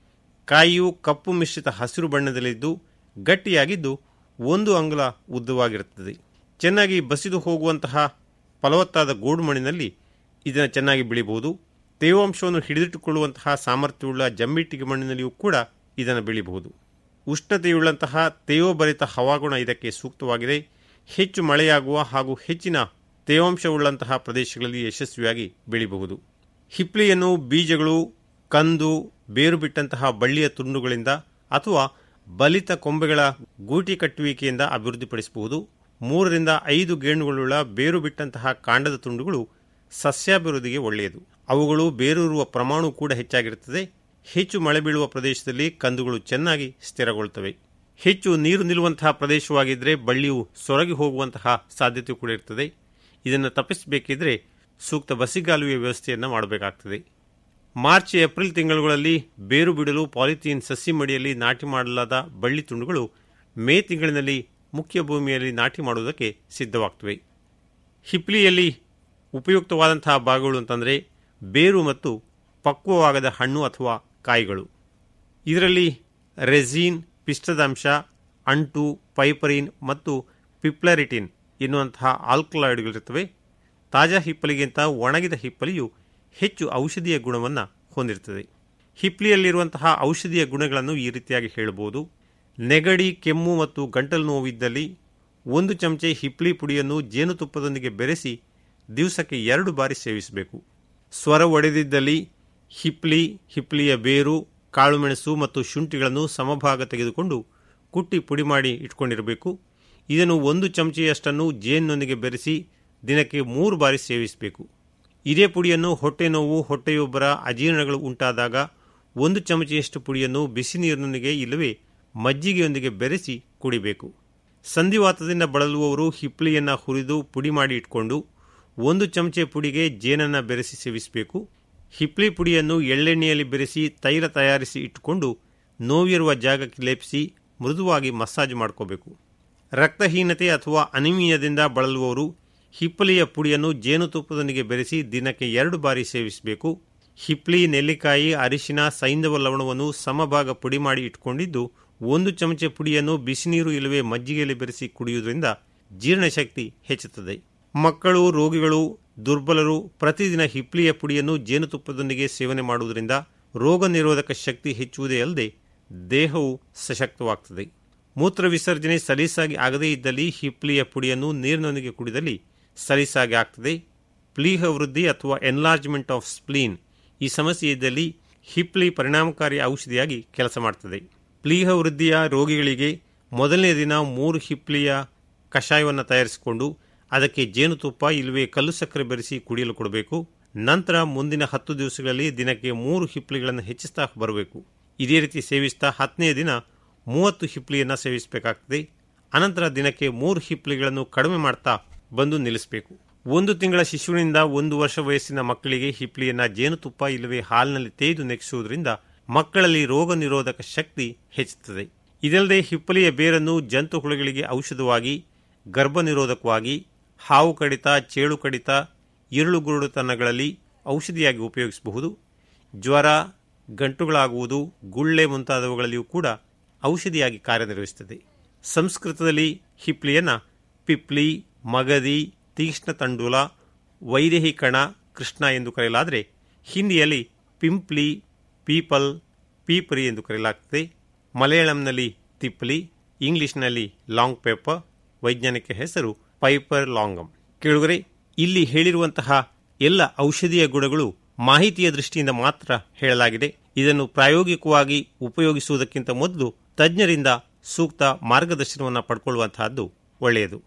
ಕಾಯಿಯು ಕಪ್ಪು ಮಿಶ್ರಿತ ಹಸಿರು ಬಣ್ಣದಲ್ಲಿದ್ದು ಗಟ್ಟಿಯಾಗಿದ್ದು ಒಂದು ಅಂಗುಲ ಉದ್ದವಾಗಿರುತ್ತದೆ ಚೆನ್ನಾಗಿ ಬಸಿದು ಹೋಗುವಂತಹ ಫಲವತ್ತಾದ ಗೋಡು ಮಣ್ಣಿನಲ್ಲಿ ಇದನ್ನು ಚೆನ್ನಾಗಿ ಬೆಳಿಬಹುದು ತೇವಾಂಶವನ್ನು ಹಿಡಿದಿಟ್ಟುಕೊಳ್ಳುವಂತಹ ಸಾಮರ್ಥ್ಯವುಳ್ಳ ಜಮ್ಮಿಟ್ಟಿಗೆ ಮಣ್ಣಿನಲ್ಲಿಯೂ ಕೂಡ ಇದನ್ನು ಬೆಳೆಯಬಹುದು ಉಷ್ಣತೆಯುಳ್ಳಂತಹ ತೇವಭರಿತ ಹವಾಗುಣ ಇದಕ್ಕೆ ಸೂಕ್ತವಾಗಿದೆ ಹೆಚ್ಚು ಮಳೆಯಾಗುವ ಹಾಗೂ ಹೆಚ್ಚಿನ ತೇವಾಂಶವುಳ್ಳಂತಹ ಪ್ರದೇಶಗಳಲ್ಲಿ ಯಶಸ್ವಿಯಾಗಿ ಬೆಳೆಯಬಹುದು ಹಿಪ್ಲಿಯನ್ನು ಬೀಜಗಳು ಕಂದು ಬೇರು ಬಿಟ್ಟಂತಹ ಬಳ್ಳಿಯ ತುಂಡುಗಳಿಂದ ಅಥವಾ ಬಲಿತ ಕೊಂಬೆಗಳ ಗೂಟಿ ಕಟ್ಟುವಿಕೆಯಿಂದ ಅಭಿವೃದ್ಧಿಪಡಿಸಬಹುದು ಮೂರರಿಂದ ಐದು ಗೇಣುಗಳುಳ್ಳ ಬೇರು ಬಿಟ್ಟಂತಹ ಕಾಂಡದ ತುಂಡುಗಳು ಸಸ್ಯಾಭಿವೃದ್ಧಿಗೆ ಒಳ್ಳೆಯದು ಅವುಗಳು ಬೇರೂರುವ ಪ್ರಮಾಣ ಕೂಡ ಹೆಚ್ಚಾಗಿರುತ್ತದೆ ಹೆಚ್ಚು ಮಳೆ ಬೀಳುವ ಪ್ರದೇಶದಲ್ಲಿ ಕಂದುಗಳು ಚೆನ್ನಾಗಿ ಸ್ಥಿರಗೊಳ್ಳುತ್ತವೆ ಹೆಚ್ಚು ನೀರು ನಿಲ್ಲುವಂತಹ ಪ್ರದೇಶವಾಗಿದ್ದರೆ ಬಳ್ಳಿಯು ಸೊರಗಿ ಹೋಗುವಂತಹ ಸಾಧ್ಯತೆ ಕೂಡ ಇರ್ತದೆ ಇದನ್ನು ತಪ್ಪಿಸಬೇಕಿದ್ರೆ ಸೂಕ್ತ ಬಸಿಗಾಲುವೆ ವ್ಯವಸ್ಥೆಯನ್ನು ಮಾಡಬೇಕಾಗ್ತದೆ ಮಾರ್ಚ್ ಏಪ್ರಿಲ್ ತಿಂಗಳುಗಳಲ್ಲಿ ಬೇರು ಬಿಡಲು ಪಾಲಿಥೀನ್ ಸಸಿ ಮಡಿಯಲ್ಲಿ ನಾಟಿ ಮಾಡಲಾದ ಬಳ್ಳಿ ತುಂಡುಗಳು ಮೇ ತಿಂಗಳಿನಲ್ಲಿ ಮುಖ್ಯ ಭೂಮಿಯಲ್ಲಿ ನಾಟಿ ಮಾಡುವುದಕ್ಕೆ ಸಿದ್ಧವಾಗ್ತವೆ ಹಿಪ್ಲಿಯಲ್ಲಿ ಉಪಯುಕ್ತವಾದಂತಹ ಭಾಗಗಳು ಅಂತಂದರೆ ಬೇರು ಮತ್ತು ಪಕ್ವವಾಗದ ಹಣ್ಣು ಅಥವಾ ಕಾಯಿಗಳು ಇದರಲ್ಲಿ ರೆಝೀನ್ ಪಿಷ್ಟದಂಶ ಅಂಟು ಪೈಪರಿನ್ ಮತ್ತು ಪಿಪ್ಲರಿಟಿನ್ ಎನ್ನುವಂತಹ ಆಲ್ಕಲಾಯ್ಡ್ಗಳಿರ್ತವೆ ತಾಜಾ ಹಿಪ್ಪಲಿಗಿಂತ ಒಣಗಿದ ಹಿಪ್ಪಲಿಯು ಹೆಚ್ಚು ಔಷಧೀಯ ಗುಣವನ್ನು ಹೊಂದಿರುತ್ತದೆ ಹಿಪ್ಲಿಯಲ್ಲಿರುವಂತಹ ಔಷಧೀಯ ಗುಣಗಳನ್ನು ಈ ರೀತಿಯಾಗಿ ಹೇಳಬಹುದು ನೆಗಡಿ ಕೆಮ್ಮು ಮತ್ತು ಗಂಟಲು ನೋವಿದ್ದಲ್ಲಿ ಒಂದು ಚಮಚೆ ಹಿಪ್ಲಿ ಪುಡಿಯನ್ನು ಜೇನುತುಪ್ಪದೊಂದಿಗೆ ಬೆರೆಸಿ ದಿವಸಕ್ಕೆ ಎರಡು ಬಾರಿ ಸೇವಿಸಬೇಕು ಸ್ವರ ಒಡೆದಿದ್ದಲ್ಲಿ ಹಿಪ್ಲಿ ಹಿಪ್ಲಿಯ ಬೇರು ಕಾಳುಮೆಣಸು ಮತ್ತು ಶುಂಠಿಗಳನ್ನು ಸಮಭಾಗ ತೆಗೆದುಕೊಂಡು ಕುಟ್ಟಿ ಪುಡಿ ಮಾಡಿ ಇಟ್ಕೊಂಡಿರಬೇಕು ಇದನ್ನು ಒಂದು ಚಮಚೆಯಷ್ಟನ್ನು ಜೇನಿನೊಂದಿಗೆ ಬೆರೆಸಿ ದಿನಕ್ಕೆ ಮೂರು ಬಾರಿ ಸೇವಿಸಬೇಕು ಇದೇ ಪುಡಿಯನ್ನು ಹೊಟ್ಟೆ ನೋವು ಹೊಟ್ಟೆಯೊಬ್ಬರ ಅಜೀರ್ಣಗಳು ಉಂಟಾದಾಗ ಒಂದು ಚಮಚೆಯಷ್ಟು ಪುಡಿಯನ್ನು ಬಿಸಿ ನೀರಿನೊಂದಿಗೆ ಇಲ್ಲವೇ ಮಜ್ಜಿಗೆಯೊಂದಿಗೆ ಬೆರೆಸಿ ಕುಡಿಬೇಕು ಸಂಧಿವಾತದಿಂದ ಬಳಲುವವರು ಹಿಪ್ಲಿಯನ್ನು ಹುರಿದು ಪುಡಿ ಮಾಡಿ ಇಟ್ಕೊಂಡು ಒಂದು ಚಮಚೆ ಪುಡಿಗೆ ಜೇನನ್ನು ಬೆರೆಸಿ ಸೇವಿಸಬೇಕು ಹಿಪ್ಲಿ ಪುಡಿಯನ್ನು ಎಳ್ಳೆಣ್ಣೆಯಲ್ಲಿ ಬೆರೆಸಿ ತೈಲ ತಯಾರಿಸಿ ಇಟ್ಟುಕೊಂಡು ನೋವಿರುವ ಜಾಗಕ್ಕೆ ಲೇಪಿಸಿ ಮೃದುವಾಗಿ ಮಸಾಜ್ ಮಾಡ್ಕೋಬೇಕು ರಕ್ತಹೀನತೆ ಅಥವಾ ಅನಿಮಿಯದಿಂದ ಬಳಲುವವರು ಹಿಪ್ಪಲಿಯ ಪುಡಿಯನ್ನು ಜೇನುತುಪ್ಪದೊಂದಿಗೆ ಬೆರೆಸಿ ದಿನಕ್ಕೆ ಎರಡು ಬಾರಿ ಸೇವಿಸಬೇಕು ಹಿಪ್ಲಿ ನೆಲ್ಲಿಕಾಯಿ ಅರಿಶಿನ ಸೈಂಧವ ಲವಣವನ್ನು ಸಮಭಾಗ ಪುಡಿ ಮಾಡಿ ಇಟ್ಕೊಂಡಿದ್ದು ಒಂದು ಚಮಚೆ ಪುಡಿಯನ್ನು ಬಿಸಿನೀರು ಇಲ್ಲವೇ ಮಜ್ಜಿಗೆಯಲ್ಲಿ ಬೆರೆಸಿ ಕುಡಿಯುವುದರಿಂದ ಜೀರ್ಣಶಕ್ತಿ ಹೆಚ್ಚುತ್ತದೆ ಮಕ್ಕಳು ರೋಗಿಗಳು ದುರ್ಬಲರು ಪ್ರತಿದಿನ ಹಿಪ್ಲಿಯ ಪುಡಿಯನ್ನು ಜೇನುತುಪ್ಪದೊಂದಿಗೆ ಸೇವನೆ ಮಾಡುವುದರಿಂದ ರೋಗ ನಿರೋಧಕ ಶಕ್ತಿ ಹೆಚ್ಚುವುದೇ ಅಲ್ಲದೆ ದೇಹವು ಸಶಕ್ತವಾಗ್ತದೆ ಮೂತ್ರ ವಿಸರ್ಜನೆ ಸಲೀಸಾಗಿ ಆಗದೇ ಇದ್ದಲ್ಲಿ ಹಿಪ್ಲಿಯ ಪುಡಿಯನ್ನು ನೀರಿನೊಂದಿಗೆ ಕುಡಿದಲ್ಲಿ ಸಲೀಸಾಗಿ ಆಗ್ತದೆ ಪ್ಲೀಹ ವೃದ್ಧಿ ಅಥವಾ ಎನ್ಲಾರ್ಜ್ಮೆಂಟ್ ಆಫ್ ಸ್ಪ್ಲೀನ್ ಈ ಸಮಸ್ಯೆ ಇದ್ದಲ್ಲಿ ಹಿಪ್ಲಿ ಪರಿಣಾಮಕಾರಿ ಔಷಧಿಯಾಗಿ ಕೆಲಸ ಮಾಡ್ತದೆ ಪ್ಲೀಹ ವೃದ್ಧಿಯ ರೋಗಿಗಳಿಗೆ ಮೊದಲನೇ ದಿನ ಮೂರು ಹಿಪ್ಲಿಯ ಕಷಾಯವನ್ನು ತಯಾರಿಸಿಕೊಂಡು ಅದಕ್ಕೆ ಜೇನುತುಪ್ಪ ಇಲ್ಲವೇ ಕಲ್ಲು ಸಕ್ಕರೆ ಬೆರೆಸಿ ಕುಡಿಯಲು ಕೊಡಬೇಕು ನಂತರ ಮುಂದಿನ ಹತ್ತು ದಿವಸಗಳಲ್ಲಿ ದಿನಕ್ಕೆ ಮೂರು ಹಿಪ್ಲಿಗಳನ್ನು ಹೆಚ್ಚಿಸ್ತಾ ಬರಬೇಕು ಇದೇ ರೀತಿ ಸೇವಿಸ್ತಾ ಹತ್ತನೇ ದಿನ ಮೂವತ್ತು ಹಿಪ್ಲಿಯನ್ನು ಸೇವಿಸಬೇಕಾಗ್ತದೆ ಅನಂತರ ದಿನಕ್ಕೆ ಮೂರು ಹಿಪ್ಲಿಗಳನ್ನು ಕಡಿಮೆ ಮಾಡ್ತಾ ಬಂದು ನಿಲ್ಲಿಸಬೇಕು ಒಂದು ತಿಂಗಳ ಶಿಶುವಿನಿಂದ ಒಂದು ವರ್ಷ ವಯಸ್ಸಿನ ಮಕ್ಕಳಿಗೆ ಹಿಪ್ಲಿಯನ್ನ ಜೇನುತುಪ್ಪ ಇಲ್ಲವೇ ಹಾಲಿನಲ್ಲಿ ತೇಯ್ದು ನೆಕ್ಸುವುದರಿಂದ ಮಕ್ಕಳಲ್ಲಿ ರೋಗ ನಿರೋಧಕ ಶಕ್ತಿ ಹೆಚ್ಚುತ್ತದೆ ಇದಲ್ಲದೆ ಹಿಪ್ಪಲಿಯ ಬೇರನ್ನು ಜಂತು ಹುಳುಗಳಿಗೆ ಔಷಧವಾಗಿ ಗರ್ಭ ನಿರೋಧಕವಾಗಿ ಹಾವು ಕಡಿತ ಚೇಳು ಕಡಿತ ಇರುಳುಗುರುಡುತನಗಳಲ್ಲಿ ಔಷಧಿಯಾಗಿ ಉಪಯೋಗಿಸಬಹುದು ಜ್ವರ ಗಂಟುಗಳಾಗುವುದು ಗುಳ್ಳೆ ಮುಂತಾದವುಗಳಲ್ಲಿಯೂ ಕೂಡ ಔಷಧಿಯಾಗಿ ಕಾರ್ಯನಿರ್ವಹಿಸುತ್ತದೆ ಸಂಸ್ಕೃತದಲ್ಲಿ ಹಿಪ್ಲಿಯನ್ನ ಪಿಪ್ಲಿ ಮಗದಿ ತೀಕ್ಷ್ಣ ತಂಡೂಲ ವೈದೇಹಿ ಕಣ ಕೃಷ್ಣ ಎಂದು ಕರೆಯಲಾದರೆ ಹಿಂದಿಯಲ್ಲಿ ಪಿಂಪ್ಲಿ ಪೀಪಲ್ ಪೀಪರಿ ಎಂದು ಕರೆಯಲಾಗುತ್ತದೆ ಮಲಯಾಳಂನಲ್ಲಿ ತಿಪ್ಲಿ ಇಂಗ್ಲಿಷ್ನಲ್ಲಿ ಲಾಂಗ್ ಪೇಪರ್ ವೈಜ್ಞಾನಿಕ ಹೆಸರು ಪೈಪರ್ ಲಾಂಗಮ್ ಕೇಳುಗರೆ ಇಲ್ಲಿ ಹೇಳಿರುವಂತಹ ಎಲ್ಲ ಔಷಧೀಯ ಗುಣಗಳು ಮಾಹಿತಿಯ ದೃಷ್ಟಿಯಿಂದ ಮಾತ್ರ ಹೇಳಲಾಗಿದೆ ಇದನ್ನು ಪ್ರಾಯೋಗಿಕವಾಗಿ ಉಪಯೋಗಿಸುವುದಕ್ಕಿಂತ ಮೊದಲು ತಜ್ಞರಿಂದ ಸೂಕ್ತ ಮಾರ್ಗದರ್ಶನವನ್ನು ಪಡ್ಕೊಳ್ಳುವಂತಹದ್ದು ಒಳ್ಳೆಯದು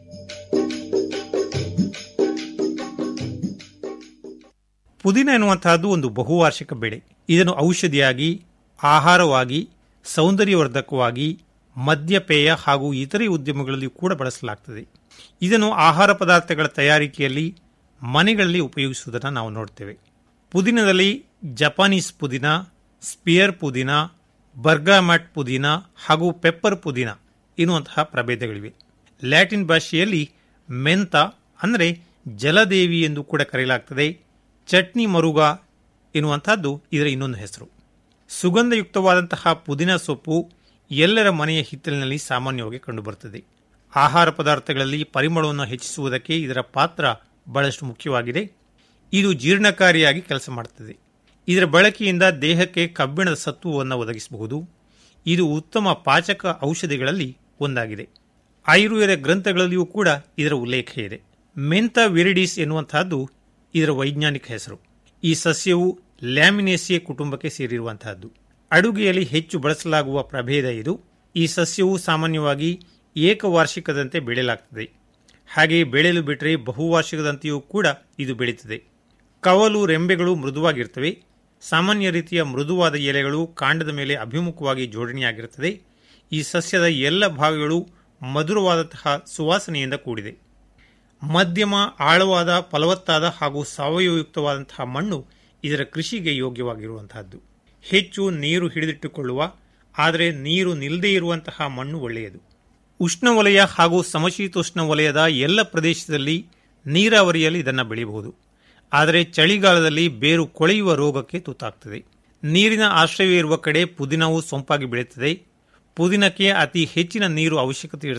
ಪುದೀನ ಎನ್ನುವಂತಹದ್ದು ಒಂದು ಬಹುವಾರ್ಷಿಕ ಬೆಳೆ ಇದನ್ನು ಔಷಧಿಯಾಗಿ ಆಹಾರವಾಗಿ ಸೌಂದರ್ಯವರ್ಧಕವಾಗಿ ಮದ್ಯಪೇಯ ಹಾಗೂ ಇತರೆ ಉದ್ಯಮಗಳಲ್ಲಿ ಕೂಡ ಬಳಸಲಾಗ್ತದೆ ಇದನ್ನು ಆಹಾರ ಪದಾರ್ಥಗಳ ತಯಾರಿಕೆಯಲ್ಲಿ ಮನೆಗಳಲ್ಲಿ ಉಪಯೋಗಿಸುವುದನ್ನು ನಾವು ನೋಡ್ತೇವೆ ಪುದೀನದಲ್ಲಿ ಜಪಾನೀಸ್ ಪುದೀನ ಸ್ಪಿಯರ್ ಪುದೀನ ಬರ್ಗಾಮಟ್ ಪುದೀನ ಹಾಗೂ ಪೆಪ್ಪರ್ ಪುದೀನ ಎನ್ನುವಂತಹ ಪ್ರಭೇದಗಳಿವೆ ಲ್ಯಾಟಿನ್ ಭಾಷೆಯಲ್ಲಿ ಮೆಂತ ಅಂದರೆ ಜಲದೇವಿ ಎಂದು ಕೂಡ ಕರೆಯಲಾಗ್ತದೆ ಚಟ್ನಿ ಮರುಗ ಎನ್ನುವಂತಹದ್ದು ಇದರ ಇನ್ನೊಂದು ಹೆಸರು ಸುಗಂಧಯುಕ್ತವಾದಂತಹ ಪುದೀನ ಸೊಪ್ಪು ಎಲ್ಲರ ಮನೆಯ ಹಿತ್ತಲಿನಲ್ಲಿ ಸಾಮಾನ್ಯವಾಗಿ ಕಂಡುಬರುತ್ತದೆ ಆಹಾರ ಪದಾರ್ಥಗಳಲ್ಲಿ ಪರಿಮಳವನ್ನು ಹೆಚ್ಚಿಸುವುದಕ್ಕೆ ಇದರ ಪಾತ್ರ ಬಹಳಷ್ಟು ಮುಖ್ಯವಾಗಿದೆ ಇದು ಜೀರ್ಣಕಾರಿಯಾಗಿ ಕೆಲಸ ಮಾಡುತ್ತದೆ ಇದರ ಬಳಕೆಯಿಂದ ದೇಹಕ್ಕೆ ಕಬ್ಬಿಣದ ಸತ್ವವನ್ನು ಒದಗಿಸಬಹುದು ಇದು ಉತ್ತಮ ಪಾಚಕ ಔಷಧಿಗಳಲ್ಲಿ ಒಂದಾಗಿದೆ ಆಯುರ್ವೇದ ಗ್ರಂಥಗಳಲ್ಲಿಯೂ ಕೂಡ ಇದರ ಉಲ್ಲೇಖ ಇದೆ ಮೆಂತ ವಿರಿಡಿಸ್ ಎನ್ನುವಂತಹದ್ದು ಇದರ ವೈಜ್ಞಾನಿಕ ಹೆಸರು ಈ ಸಸ್ಯವು ಲ್ಯಾಮಿನೇಸಿಯೆ ಕುಟುಂಬಕ್ಕೆ ಸೇರಿರುವಂತಹದ್ದು ಅಡುಗೆಯಲ್ಲಿ ಹೆಚ್ಚು ಬಳಸಲಾಗುವ ಪ್ರಭೇದ ಇದು ಈ ಸಸ್ಯವು ಸಾಮಾನ್ಯವಾಗಿ ಏಕವಾರ್ಷಿಕದಂತೆ ಬೆಳೆಯಲಾಗ್ತದೆ ಹಾಗೆಯೇ ಬೆಳೆಯಲು ಬಿಟ್ಟರೆ ಬಹುವಾರ್ಷಿಕದಂತೆಯೂ ಕೂಡ ಇದು ಬೆಳೀತದೆ ಕವಲು ರೆಂಬೆಗಳು ಮೃದುವಾಗಿರ್ತವೆ ಸಾಮಾನ್ಯ ರೀತಿಯ ಮೃದುವಾದ ಎಲೆಗಳು ಕಾಂಡದ ಮೇಲೆ ಅಭಿಮುಖವಾಗಿ ಜೋಡಣೆಯಾಗಿರುತ್ತದೆ ಈ ಸಸ್ಯದ ಎಲ್ಲ ಭಾಗಗಳು ಮಧುರವಾದಂತಹ ಸುವಾಸನೆಯಿಂದ ಕೂಡಿದೆ ಮಧ್ಯಮ ಆಳವಾದ ಫಲವತ್ತಾದ ಹಾಗೂ ಸಾವಯವಯುಕ್ತವಾದಂತಹ ಮಣ್ಣು ಇದರ ಕೃಷಿಗೆ ಯೋಗ್ಯವಾಗಿರುವಂತಹದ್ದು ಹೆಚ್ಚು ನೀರು ಹಿಡಿದಿಟ್ಟುಕೊಳ್ಳುವ ಆದರೆ ನೀರು ನಿಲ್ಲದೇ ಇರುವಂತಹ ಮಣ್ಣು ಒಳ್ಳೆಯದು ಉಷ್ಣವಲಯ ಹಾಗೂ ಸಮಶೀತೋಷ್ಣ ವಲಯದ ಎಲ್ಲ ಪ್ರದೇಶದಲ್ಲಿ ನೀರಾವರಿಯಲ್ಲಿ ಇದನ್ನು ಬೆಳೆಯಬಹುದು ಆದರೆ ಚಳಿಗಾಲದಲ್ಲಿ ಬೇರು ಕೊಳೆಯುವ ರೋಗಕ್ಕೆ ತುತ್ತಾಗ್ತದೆ ನೀರಿನ ಆಶ್ರಯ ಇರುವ ಕಡೆ ಪುದೀನವು ಸೊಂಪಾಗಿ ಬೆಳೆಯುತ್ತದೆ ಪುದೀನಕ್ಕೆ ಅತಿ ಹೆಚ್ಚಿನ ನೀರು ಅವಶ್ಯಕತೆ ಇರುತ್ತದೆ